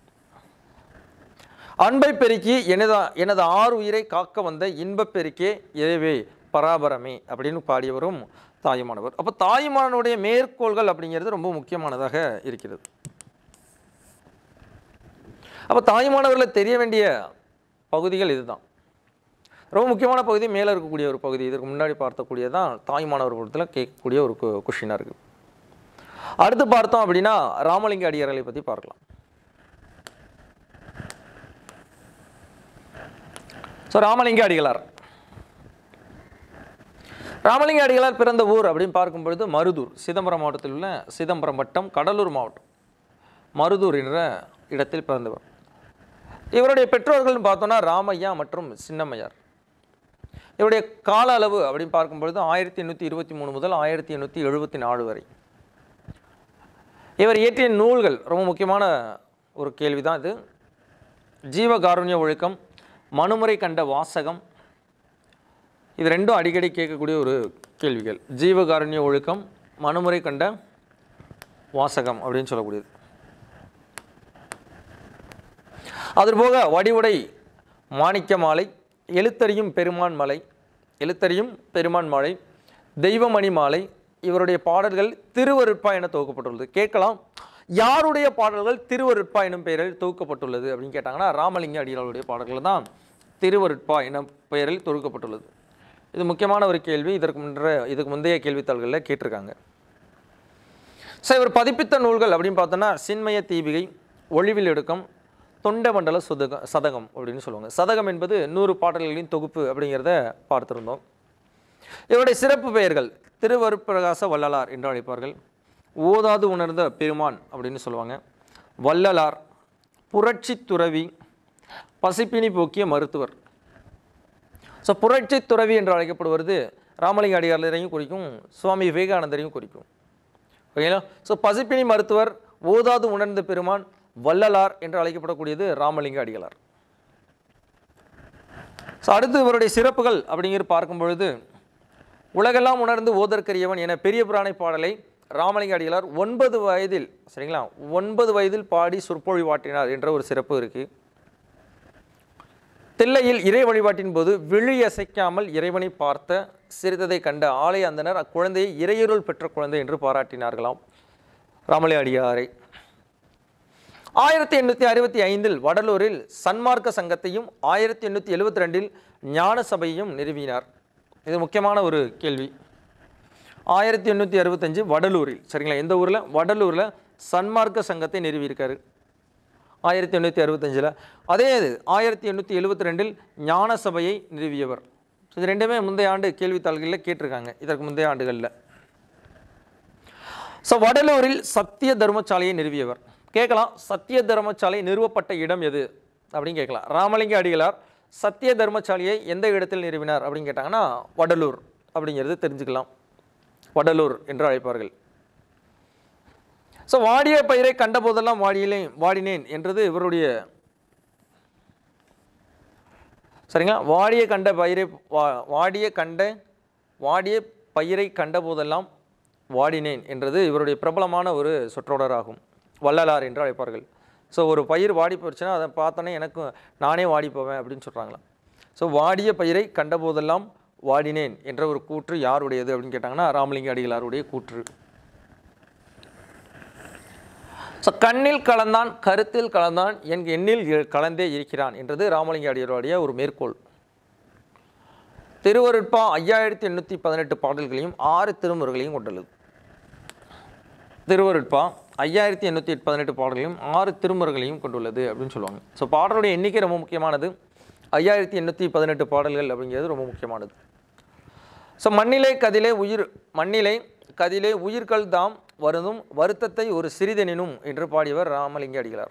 அன்பை பெருக்கி எனது எனது ஆறு உயிரை காக்க வந்த இன்பப் பெருக்கே இறைவே பராபரமே அப்படின்னு பாடியவரும் தாயுமானவர் அப்போ தாயுமானவருடைய மேற்கோள்கள் அப்படிங்கிறது ரொம்ப முக்கியமானதாக இருக்கிறது அப்போ தாயுமானவர்களை தெரிய வேண்டிய பகுதிகள் இதுதான் ரொம்ப முக்கியமான பகுதி மேலே இருக்கக்கூடிய ஒரு பகுதி இதற்கு முன்னாடி பார்த்தக்கூடியதான் தாய்மானவர் பொறுத்தில் கேட்கக்கூடிய ஒரு கொஷினாக இருக்குது அடுத்து பார்த்தோம் அப்படின்னா ராமலிங்க அடியார்களை பற்றி பார்க்கலாம் ஸோ ராமலிங்க அடிகளார் ராமலிங்க அடிகளார் பிறந்த ஊர் அப்படின்னு பார்க்கும் பொழுது மருதூர் சிதம்பரம் மாவட்டத்தில் உள்ள சிதம்பரம் வட்டம் கடலூர் மாவட்டம் மருதூர் என்ற இடத்தில் பிறந்தவர் இவருடைய பெற்றோர்கள்னு பார்த்தோன்னா ராமையா மற்றும் சின்னம்மையார் இவருடைய கால அளவு அப்படின்னு பார்க்கும் பொழுது ஆயிரத்தி எண்ணூற்றி இருபத்தி மூணு முதல் ஆயிரத்தி எண்ணூற்றி எழுபத்தி நாலு வரை இவர் இயற்றிய நூல்கள் ரொம்ப முக்கியமான ஒரு கேள்வி தான் இது ஜீவகாருண்ய ஒழுக்கம் மனுமுறை கண்ட வாசகம் இது ரெண்டும் அடிக்கடி கேட்கக்கூடிய ஒரு கேள்விகள் ஜீவகாருண்ய ஒழுக்கம் மனுமுறை கண்ட வாசகம் அப்படின்னு சொல்லக்கூடியது அதுபோக வடிவுடை மாணிக்க மாலை எழுத்தறியும் பெருமான் மலை எழுத்தறியும் பெருமான் மாலை தெய்வமணி மாலை இவருடைய பாடல்கள் திருவருட்பா என தொகுக்கப்பட்டுள்ளது கேட்கலாம் யாருடைய பாடல்கள் திருவருட்பா எனும் பெயரில் தொகுக்கப்பட்டுள்ளது அப்படின்னு கேட்டாங்கன்னா ராமலிங்க அடிகளாருடைய பாடல்கள் தான் திருவருட்பா என பெயரில் தொகுக்கப்பட்டுள்ளது இது முக்கியமான ஒரு கேள்வி இதற்கு முன்ற இதுக்கு முந்தைய கேள்வித்தாள்களில் கேட்டிருக்காங்க ஸோ இவர் பதிப்பித்த நூல்கள் அப்படின்னு பார்த்தோன்னா சின்மய தீபிகை ஒளிவில் எடுக்கம் தொண்டமண்டல சுதக சதகம் அப்படின்னு சொல்லுவாங்க சதகம் என்பது நூறு பாடல்களின் தொகுப்பு அப்படிங்கிறத பார்த்திருந்தோம் இவருடைய சிறப்பு பெயர்கள் திருவருட்பிரகாச வள்ளலார் என்று அழைப்பார்கள் ஓதாது உணர்ந்த பெருமான் அப்படின்னு சொல்லுவாங்க வள்ளலார் புரட்சி துறவி பசிப்பினி போக்கிய மருத்துவர் ஸோ புரட்சி துறவி என்று அழைக்கப்படுவது ராமலிங்க அடிகாரரையும் குறிக்கும் சுவாமி விவேகானந்தரையும் குறிக்கும் ஓகேங்களா ஸோ பசிப்பினி மருத்துவர் ஓதாது உணர்ந்த பெருமான் வள்ளலார் என்று அழைக்கப்படக்கூடியது ராமலிங்க அடிகளார் ஸோ அடுத்து இவருடைய சிறப்புகள் அப்படிங்கிற பார்க்கும் பொழுது உலகெல்லாம் உணர்ந்து ஓதற்கரியவன் என பெரிய புராணை பாடலை ராமலிங்க அடிகளார் ஒன்பது வயதில் சரிங்களா ஒன்பது வயதில் பாடி சொற்பொழிவாட்டினார் என்ற ஒரு சிறப்பு இருக்குது தில்லையில் இறை வழிபாட்டின் போது விழி அசைக்காமல் இறைவனை பார்த்த சிறிததை கண்ட ஆலய அந்தனர் அக்குழந்தையை இறையருள் பெற்ற குழந்தை என்று பாராட்டினார்களாம் ராமலிங்க அடிகளாரை ஆயிரத்தி எண்ணூற்றி அறுபத்தி ஐந்தில் வடலூரில் சன்மார்க்க சங்கத்தையும் ஆயிரத்தி எண்ணூற்றி எழுபத்தி ரெண்டில் ஞான சபையையும் நிறுவினார் இது முக்கியமான ஒரு கேள்வி ஆயிரத்தி எண்ணூற்றி அறுபத்தஞ்சு வடலூரில் சரிங்களா எந்த ஊரில் வடலூரில் சன்மார்க்க சங்கத்தை நிறுவியிருக்காரு ஆயிரத்தி எண்ணூற்றி அறுபத்தஞ்சில் அதே இது ஆயிரத்தி எண்ணூற்றி எழுபத்தி ரெண்டில் ஞான சபையை நிறுவியவர் இது ரெண்டுமே முந்தைய ஆண்டு கேள்வித்தாள்களில் கேட்டிருக்காங்க இதற்கு முந்தைய ஆண்டுகளில் ஸோ வடலூரில் சத்திய தர்மசாலையை நிறுவியவர் கேட்கலாம் சத்திய தர்மசாலை நிறுவப்பட்ட இடம் எது அப்படின்னு கேட்கலாம் ராமலிங்க அடிகளார் சத்திய தர்மசாலையை எந்த இடத்தில் நிறுவினார் அப்படின்னு கேட்டாங்கன்னா வடலூர் அப்படிங்கிறது தெரிஞ்சுக்கலாம் வடலூர் என்று அழைப்பார்கள் ஸோ வாடிய பயிரை கண்ட போதெல்லாம் வாடியிலே வாடினேன் என்றது இவருடைய சரிங்களா வாடிய கண்ட பயிரை வா வாடிய கண்ட வாடிய பயிரை கண்டபோதெல்லாம் வாடினேன் என்றது இவருடைய பிரபலமான ஒரு சொற்றொடராகும் வள்ளலார் என்று அழைப்பார்கள் ஸோ ஒரு பயிர் வாடி போச்சுன்னா அதை பார்த்தோன்னே எனக்கும் நானே வாடி போவேன் அப்படின்னு சொல்கிறாங்களாம் ஸோ வாடிய பயிரை கண்டபோதெல்லாம் வாடினேன் என்ற ஒரு கூற்று யாருடையது அப்படின்னு கேட்டாங்கன்னா ராமலிங்க அடிகளாருடைய கூற்று ஸோ கண்ணில் கலந்தான் கருத்தில் கலந்தான் என் எண்ணில் இ- கலந்தே இருக்கிறான் என்றது ராமலிங்க அடிகளாருடைய ஒரு மேற்கோள் திருவருட்பா ஐயாயிரத்தி எண்ணூற்றி பதினெட்டு பாடல்களையும் ஆறு திருமுறைகளையும் கொண்டுள்ளது திருவருட்பா ஐயாயிரத்தி எண்ணூற்றி பதினெட்டு பாடல்களையும் ஆறு திருமுறைகளையும் கொண்டுள்ளது அப்படின்னு சொல்லுவாங்க ஸோ பாடலுடைய எண்ணிக்கை ரொம்ப முக்கியமானது ஐயாயிரத்தி எண்ணூற்றி பதினெட்டு பாடல்கள் அப்படிங்கிறது ரொம்ப முக்கியமானது ஸோ மண்ணிலே கதிலே உயிர் மண்ணிலே கதிலே உயிர்கள் தாம் வருந்தும் வருத்தத்தை ஒரு சிறிதெனினும் என்று பாடியவர் ராமலிங்க அடிகளார்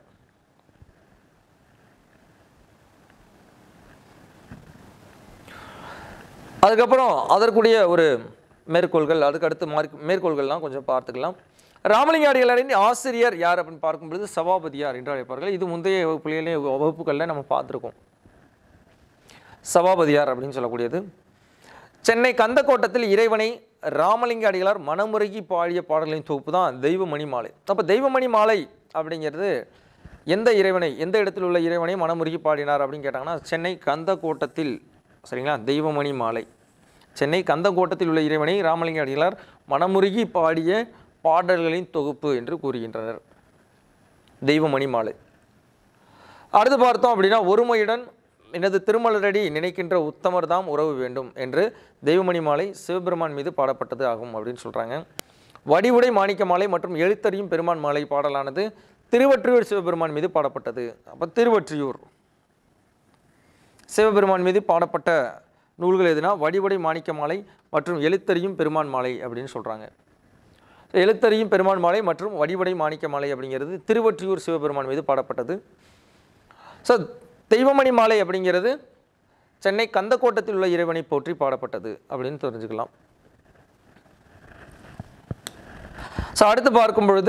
அதுக்கப்புறம் அதற்குரிய ஒரு மேற்கோள்கள் அதுக்கு அடுத்து மார்க் மேற்கோள்கள்லாம் கொஞ்சம் பார்த்துக்கலாம் ராமலிங்க அடிகளாரின் ஆசிரியர் யார் அப்படின்னு பார்க்கும்பொழுது சபாபதியார் என்று அழைப்பார்கள் இது முந்தைய வகுப்புகளிலே வகுப்புகளில் நம்ம பார்த்துருக்கோம் சபாபதியார் அப்படின்னு சொல்லக்கூடியது சென்னை கந்தக்கோட்டத்தில் இறைவனை ராமலிங்க அடிகளார் மனமுருகி பாடிய பாடல்களின் தொகுப்பு தான் தெய்வமணி மாலை அப்போ தெய்வமணி மாலை அப்படிங்கிறது எந்த இறைவனை எந்த இடத்தில் உள்ள இறைவனை மனமுருகி பாடினார் அப்படின்னு கேட்டாங்கன்னா சென்னை கந்தக்கோட்டத்தில் சரிங்களா தெய்வமணி மாலை சென்னை கந்தக்கோட்டத்தில் உள்ள இறைவனை ராமலிங்க அடிகளார் மனமுருகி பாடிய பாடல்களின் தொகுப்பு என்று கூறுகின்றனர் தெய்வமணி மாலை அடுத்து பார்த்தோம் அப்படின்னா ஒருமையுடன் எனது திருமலரடி நினைக்கின்ற உத்தமர் தாம் உறவு வேண்டும் என்று தெய்வமணி மாலை சிவபெருமான் மீது பாடப்பட்டது ஆகும் அப்படின்னு சொல்கிறாங்க வடிவுடை மாணிக்க மாலை மற்றும் எழுத்தறியும் பெருமான் மாலை பாடலானது திருவற்றியூர் சிவபெருமான் மீது பாடப்பட்டது அப்போ திருவற்றியூர் சிவபெருமான் மீது பாடப்பட்ட நூல்கள் எதுனா வடிவடை மாணிக்க மாலை மற்றும் எழுத்தறியும் பெருமான் மாலை அப்படின்னு சொல்கிறாங்க எழுத்தறியும் பெருமான் மாலை மற்றும் வடிவடை மாணிக்க மாலை அப்படிங்கிறது திருவற்றியூர் சிவபெருமான் மீது பாடப்பட்டது ஸோ தெய்வமணி மாலை அப்படிங்கிறது சென்னை கந்தக்கோட்டத்தில் உள்ள இறைவனை போற்றி பாடப்பட்டது அப்படின்னு தெரிஞ்சுக்கலாம் ஸோ அடுத்து பார்க்கும் பொழுது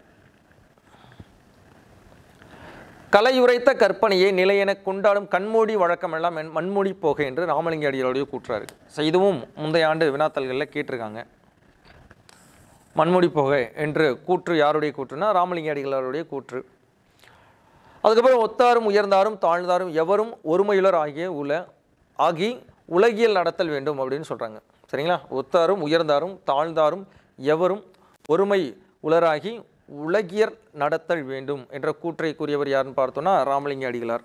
கலையுரைத்த கற்பனையை நிலையென கொண்டாடும் கண்மூடி வழக்கமெல்லாம் என் மண்மூடி போக என்று ராமலிங்க அடிகளுடைய கூற்றாரு ஸோ இதுவும் முந்தைய ஆண்டு வினாத்தல்களில் கேட்டிருக்காங்க மண்மூடி போக என்று கூற்று யாருடைய கூற்றுனா ராமலிங்க அடிகளாருடைய கூற்று அதுக்கப்புறம் ஒத்தாரும் உயர்ந்தாரும் தாழ்ந்தாரும் எவரும் ஒருமையுலர் ஆகிய உல ஆகி உலகியல் நடத்தல் வேண்டும் அப்படின்னு சொல்கிறாங்க சரிங்களா ஒத்தாரும் உயர்ந்தாரும் தாழ்ந்தாரும் எவரும் ஒருமை உலராகி உலகியர் நடத்தல் வேண்டும் என்ற கூற்றை கூறியவர் யாருன்னு பார்த்தோன்னா ராமலிங்க அடிகளார்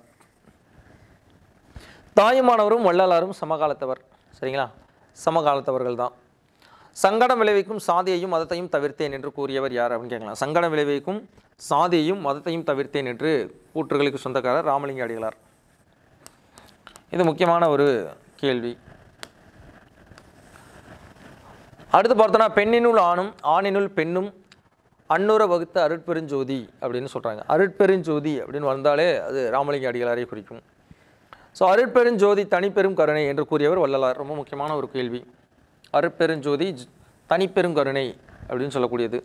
தாயுமானவரும் வள்ளலாரும் சமகாலத்தவர் சரிங்களா சமகாலத்தவர்கள் தான் சங்கடம் விளைவிக்கும் சாதியையும் மதத்தையும் தவிர்த்தேன் என்று கூறியவர் யார் அப்படின்னு கேட்கலாம் சங்கடம் விளைவிக்கும் சாதியையும் மதத்தையும் தவிர்த்தேன் என்று கூற்றுகளுக்கு சொந்தக்காரர் ராமலிங்க அடிகளார் இது முக்கியமான ஒரு கேள்வி அடுத்து பார்த்தோன்னா பெண்ணினுள் ஆணும் ஆணினுள் பெண்ணும் அன்னுர வகுத்த அருட்பெருஞ்சோதி அப்படின்னு சொல்கிறாங்க அருட்பெருஞ்சோதி அப்படின்னு வந்தாலே அது ராமலிங்க அடிகளாரை குறிக்கும் ஸோ அருட்பெருஞ்சோதி தனிப்பெரும் கருணை என்று கூறியவர் வள்ளலார் ரொம்ப முக்கியமான ஒரு கேள்வி அருட்பெருஞ்சோதி ஜ- தனிப்பெரும் கருணை அப்படின்னு சொல்லக்கூடியது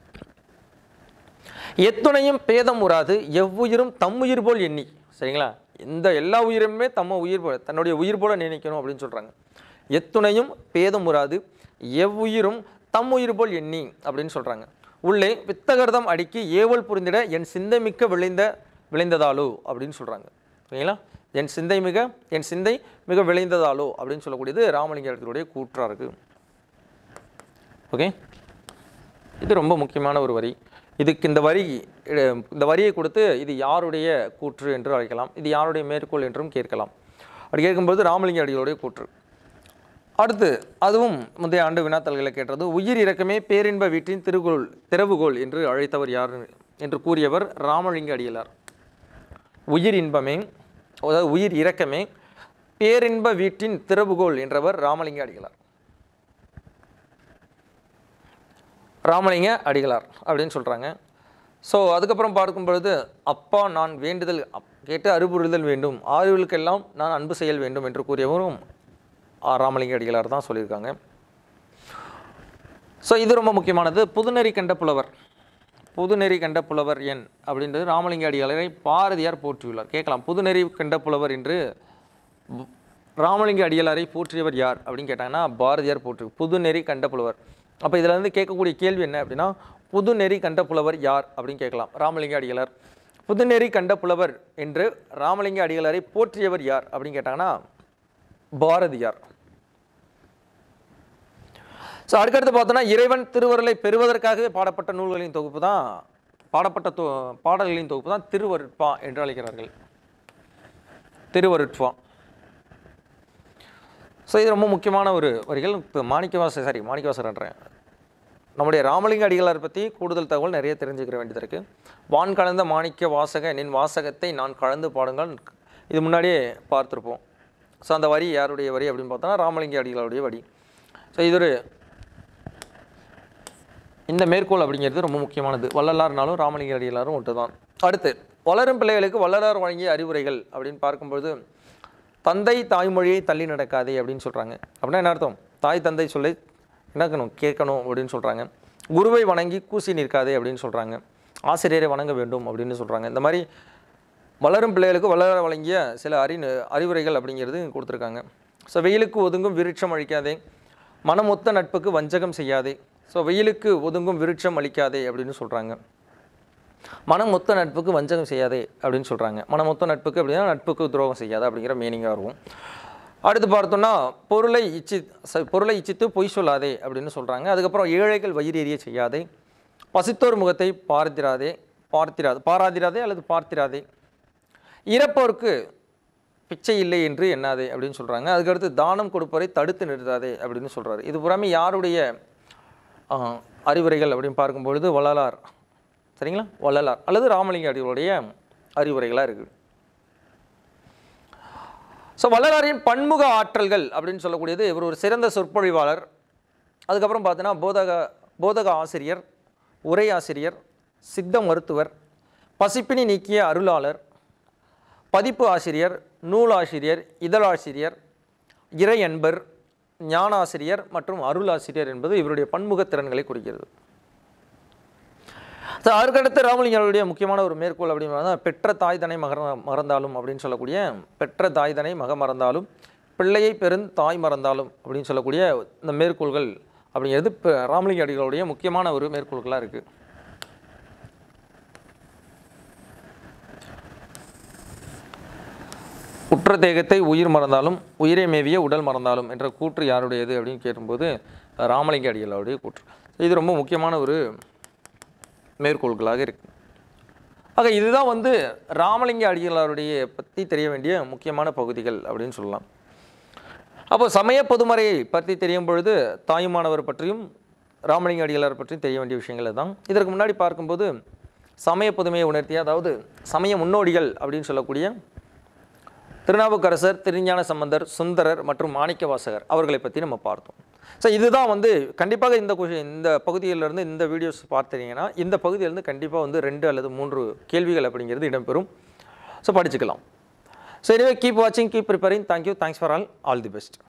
எத்துணையும் பேதம் உறாது எவ்வுயிரும் தம்முயிர் போல் எண்ணி சரிங்களா இந்த எல்லா உயிருமே தம்ம உயிர் போல தன்னுடைய உயிர் போல நினைக்கணும் அப்படின்னு சொல்கிறாங்க எத்துணையும் பேதம் உறாது எவ்வுயிரும் தம் உயிர் போல் எண்ணி அப்படின்னு சொல்கிறாங்க உள்ளே வித்தகர்தம் அடிக்கி ஏவல் புரிந்திட என் சிந்தை மிக்க விளைந்த விளைந்ததாலோ அப்படின்னு சொல்கிறாங்க சரிங்களா என் சிந்தை மிக என் சிந்தை மிக விளைந்ததாலோ அப்படின்னு சொல்லக்கூடியது ராமலிங்கத்தினுடைய கூற்றா இருக்கு ஓகே இது ரொம்ப முக்கியமான ஒரு வரி இதுக்கு இந்த வரி அஹ், இந்த வரியை கொடுத்து இது யாருடைய கூற்று என்று அழைக்கலாம் இது யாருடைய மேற்கோள் என்றும் கேட்கலாம் அப்படி கேட்கும்போது ராமலிங்க அடிகளுடைய கூற்று அடுத்து அதுவும் முந்தைய ஆண்டு வினாத்தல்களை கேட்டது உயிர் இறக்கமே பேரின்ப வீட்டின் திருகோள் திறவுகோல் என்று அழைத்தவர் யார் என்று கூறியவர் ராமலிங்க அடிகளார் உயிர் இன்பமே அதாவது உயிர் இறக்கமே பேரின்ப வீட்டின் திறவுகோல் என்றவர் ராமலிங்க அடிகளார் ராமலிங்க அடிகளார் அப்படின்னு சொல்கிறாங்க ஸோ அதுக்கப்புறம் பார்க்கும் பொழுது அப்பா நான் வேண்டுதல் அப்- கேட்டு அறிவுறுதல் வேண்டும் ஆய்வுகளுக்கெல்லாம் நான் அன்பு செயல் வேண்டும் என்று கூறியவரும் ஆ, ராமலிங்க அடிகளார் தான் சொல்லியிருக்காங்க ஸோ இது ரொம்ப முக்கியமானது புதுநெறி கண்ட புலவர் புதுநெறி கண்ட புலவர் என் அப்படின்றது ராமலிங்க அடிகளாரை பாரதியார் போற்றியுள்ளார் கேட்கலாம் புதுநெறி கண்ட புலவர் என்று பு- ராமலிங்க அடிகளாரை போற்றியவர் யார் அப்படின்னு கேட்டாங்கன்னா பாரதியார் போற்று புதுநெறி கண்ட புலவர் அப்போ இதில் வந்து கேட்கக்கூடிய கேள்வி என்ன அப்படின்னா புதுநெறி கண்ட புலவர் யார் அப்படின்னு கேட்கலாம் ராமலிங்க அடிகளார் புதுநெறி கண்ட புலவர் என்று ராமலிங்க அடிகளாரை போற்றியவர் யார் அப்படின்னு கேட்டாங்கன்னா பாரதியார் ஸோ அடுக்கடுத்து பார்த்தோன்னா இறைவன் திருவருளை பெறுவதற்காகவே பாடப்பட்ட நூல்களின் தொகுப்பு தான் பாடப்பட்ட தொ பாடல்களின் தொகுப்பு தான் திருவருட்பா என்று அழைக்கிறார்கள் திருவருட்பா ஸோ இது ரொம்ப முக்கியமான ஒரு வரிகள் இப்போ மாணிக்கவாச சாரி மாணிக்கவாசர்ன்றேன் நம்முடைய ராமலிங்க அடிகளார் பற்றி கூடுதல் தகவல் நிறைய தெரிஞ்சுக்கிற வேண்டியது இருக்குது வான் கலந்த மாணிக்க வாசக நின் வாசகத்தை நான் கலந்து பாடுங்கள் இது முன்னாடியே பார்த்துருப்போம் ஸோ அந்த வரி யாருடைய வரி அப்படின்னு பார்த்தோன்னா ராமலிங்க அடிகளாருடைய வரி ஸோ இது ஒரு இந்த மேற்கோள் அப்படிங்கிறது ரொம்ப முக்கியமானது வள்ளலார்னாலும் ராமலிங்க அடிகளாரும் ஒன்று தான் அடுத்து வளரும் பிள்ளைகளுக்கு வள்ளலார் வழங்கிய அறிவுரைகள் அப்படின்னு பார்க்கும்பொழுது தந்தை தாய்மொழியை தள்ளி நடக்காதே அப்படின்னு சொல்கிறாங்க அப்படின்னா என்ன அர்த்தம் தாய் தந்தை சொல்லை என்னக்கணும் கேட்கணும் அப்படின்னு சொல்கிறாங்க குருவை வணங்கி கூசி நிற்காதே அப்படின்னு சொல்கிறாங்க ஆசிரியரை வணங்க வேண்டும் அப்படின்னு சொல்கிறாங்க இந்த மாதிரி வளரும் பிள்ளைகளுக்கு வளர வழங்கிய சில அறி அறிவுரைகள் அப்படிங்கிறது கொடுத்துருக்காங்க ஸோ வெயிலுக்கு ஒதுங்கும் விருட்சம் அழிக்காதே மனமொத்த நட்புக்கு வஞ்சகம் செய்யாதே ஸோ வெயிலுக்கு ஒதுங்கும் விருட்சம் அளிக்காதே அப்படின்னு சொல்கிறாங்க மனமொத்த நட்புக்கு வஞ்சகம் செய்யாதே அப்படின்னு சொல்கிறாங்க மனமொத்த நட்புக்கு அப்படின்னா நட்புக்கு துரோகம் செய்யாதே அப்படிங்கிற மீனிங்காக இருக்கும் அடுத்து பார்த்தோம்னா பொருளை இச்சி ச- பொருளை இச்சித்து பொய் சொல்லாதே அப்படின்னு சொல்கிறாங்க அதுக்கப்புறம் ஏழைகள் வயிறு எறிய செய்யாதே பசித்தோர் முகத்தை பார்த்திராதே பார்த்திராது பாராதிராதே அல்லது பார்த்திராதே இறப்போருக்கு பிச்சை இல்லை என்று எண்ணாதே அப்படின்னு சொல்கிறாங்க அதுக்கடுத்து தானம் கொடுப்பவரை தடுத்து நிறுத்தாதே அப்படின்னு சொல்கிறாரு இது புறாமே யாருடைய ஆ, அறிவுரைகள் அப்படின்னு பார்க்கும்பொழுது வள்ளலார் சரிங்களா வள்ளலார் அல்லது ராமலிங்க அடிகளுடைய அறிவுரைகளாக இருக்குது ஸோ வள்ளலாரின் பன்முக ஆற்றல்கள் அப்படின்னு சொல்லக்கூடியது இவர் ஒரு சிறந்த சொற்பொழிவாளர் அதுக்கப்புறம் பார்த்தீங்கன்னா போதக போதக ஆசிரியர் உரை ஆசிரியர் சித்த மருத்துவர் பசிப்பினி நீக்கிய அருளாளர் பதிப்பு ஆசிரியர் நூலாசிரியர் இதழாசிரியர் இறை அன்பர் ஞானாசிரியர் மற்றும் அருளாசிரியர் என்பது இவருடைய பன்முக திறன்களை குறிக்கிறது ஸோ அதற்கடுத்து ராமலிங்கருடைய முக்கியமான ஒரு மேற்கோள் அப்படின்னு பார்த்தா, பெற்ற தாய் தனை மகர மறந்தாலும் அப்படின்னு சொல்லக்கூடிய பெற்ற தாய் தனை மக மறந்தாலும் பிள்ளையை பெருந் தாய் மறந்தாலும் அப்படின்னு சொல்லக்கூடிய இந்த மேற்கோள்கள் அப்படிங்கிறது இப்போ ராமலிங்க அடிகளுடைய முக்கியமான ஒரு மேற்கோள்களாக இருக்குது உற்ற தேகத்தை உயிர் மறந்தாலும் உயிரை மேவிய உடல் மறந்தாலும் என்ற கூற்று யாருடையது அப்படின்னு கேட்கும்போது ராமலிங்க அடிகளாருடைய கூற்று இது ரொம்ப முக்கியமான ஒரு மேற்கோள்களாக இருக்கு ஆக இதுதான் வந்து ராமலிங்க அடிகளாருடைய பற்றி தெரிய வேண்டிய முக்கியமான பகுதிகள் அப்படின்னு சொல்லலாம் அப்போ சமய பொதுமறையை பற்றி தெரியும் பொழுது தாயுமானவர் பற்றியும் ராமலிங்க அடிகளார் பற்றியும் தெரிய வேண்டிய விஷயங்கள் தான் இதற்கு முன்னாடி பார்க்கும்போது சமய புதுமையை உணர்த்திய அதாவது சமய முன்னோடிகள் அப்படின்னு சொல்லக்கூடிய திருநாவுக்கரசர் திருஞான சம்பந்தர் சுந்தரர் மற்றும் மாணிக்கவாசகர் அவர்களை பற்றி நம்ம பார்த்தோம் ஸோ இதுதான் வந்து கண்டிப்பாக இந்த கொஷின் இந்த பகுதியிலிருந்து இந்த வீடியோஸ் பார்த்தீங்கன்னா இந்த பகுதியிலிருந்து கண்டிப்பாக வந்து ரெண்டு அல்லது மூன்று கேள்விகள் அப்படிங்கிறது இடம்பெறும் ஸோ படிச்சுக்கலாம் ஸோ எனிவே கீப் வாட்சிங் keep preparing thank you thanks for all all the best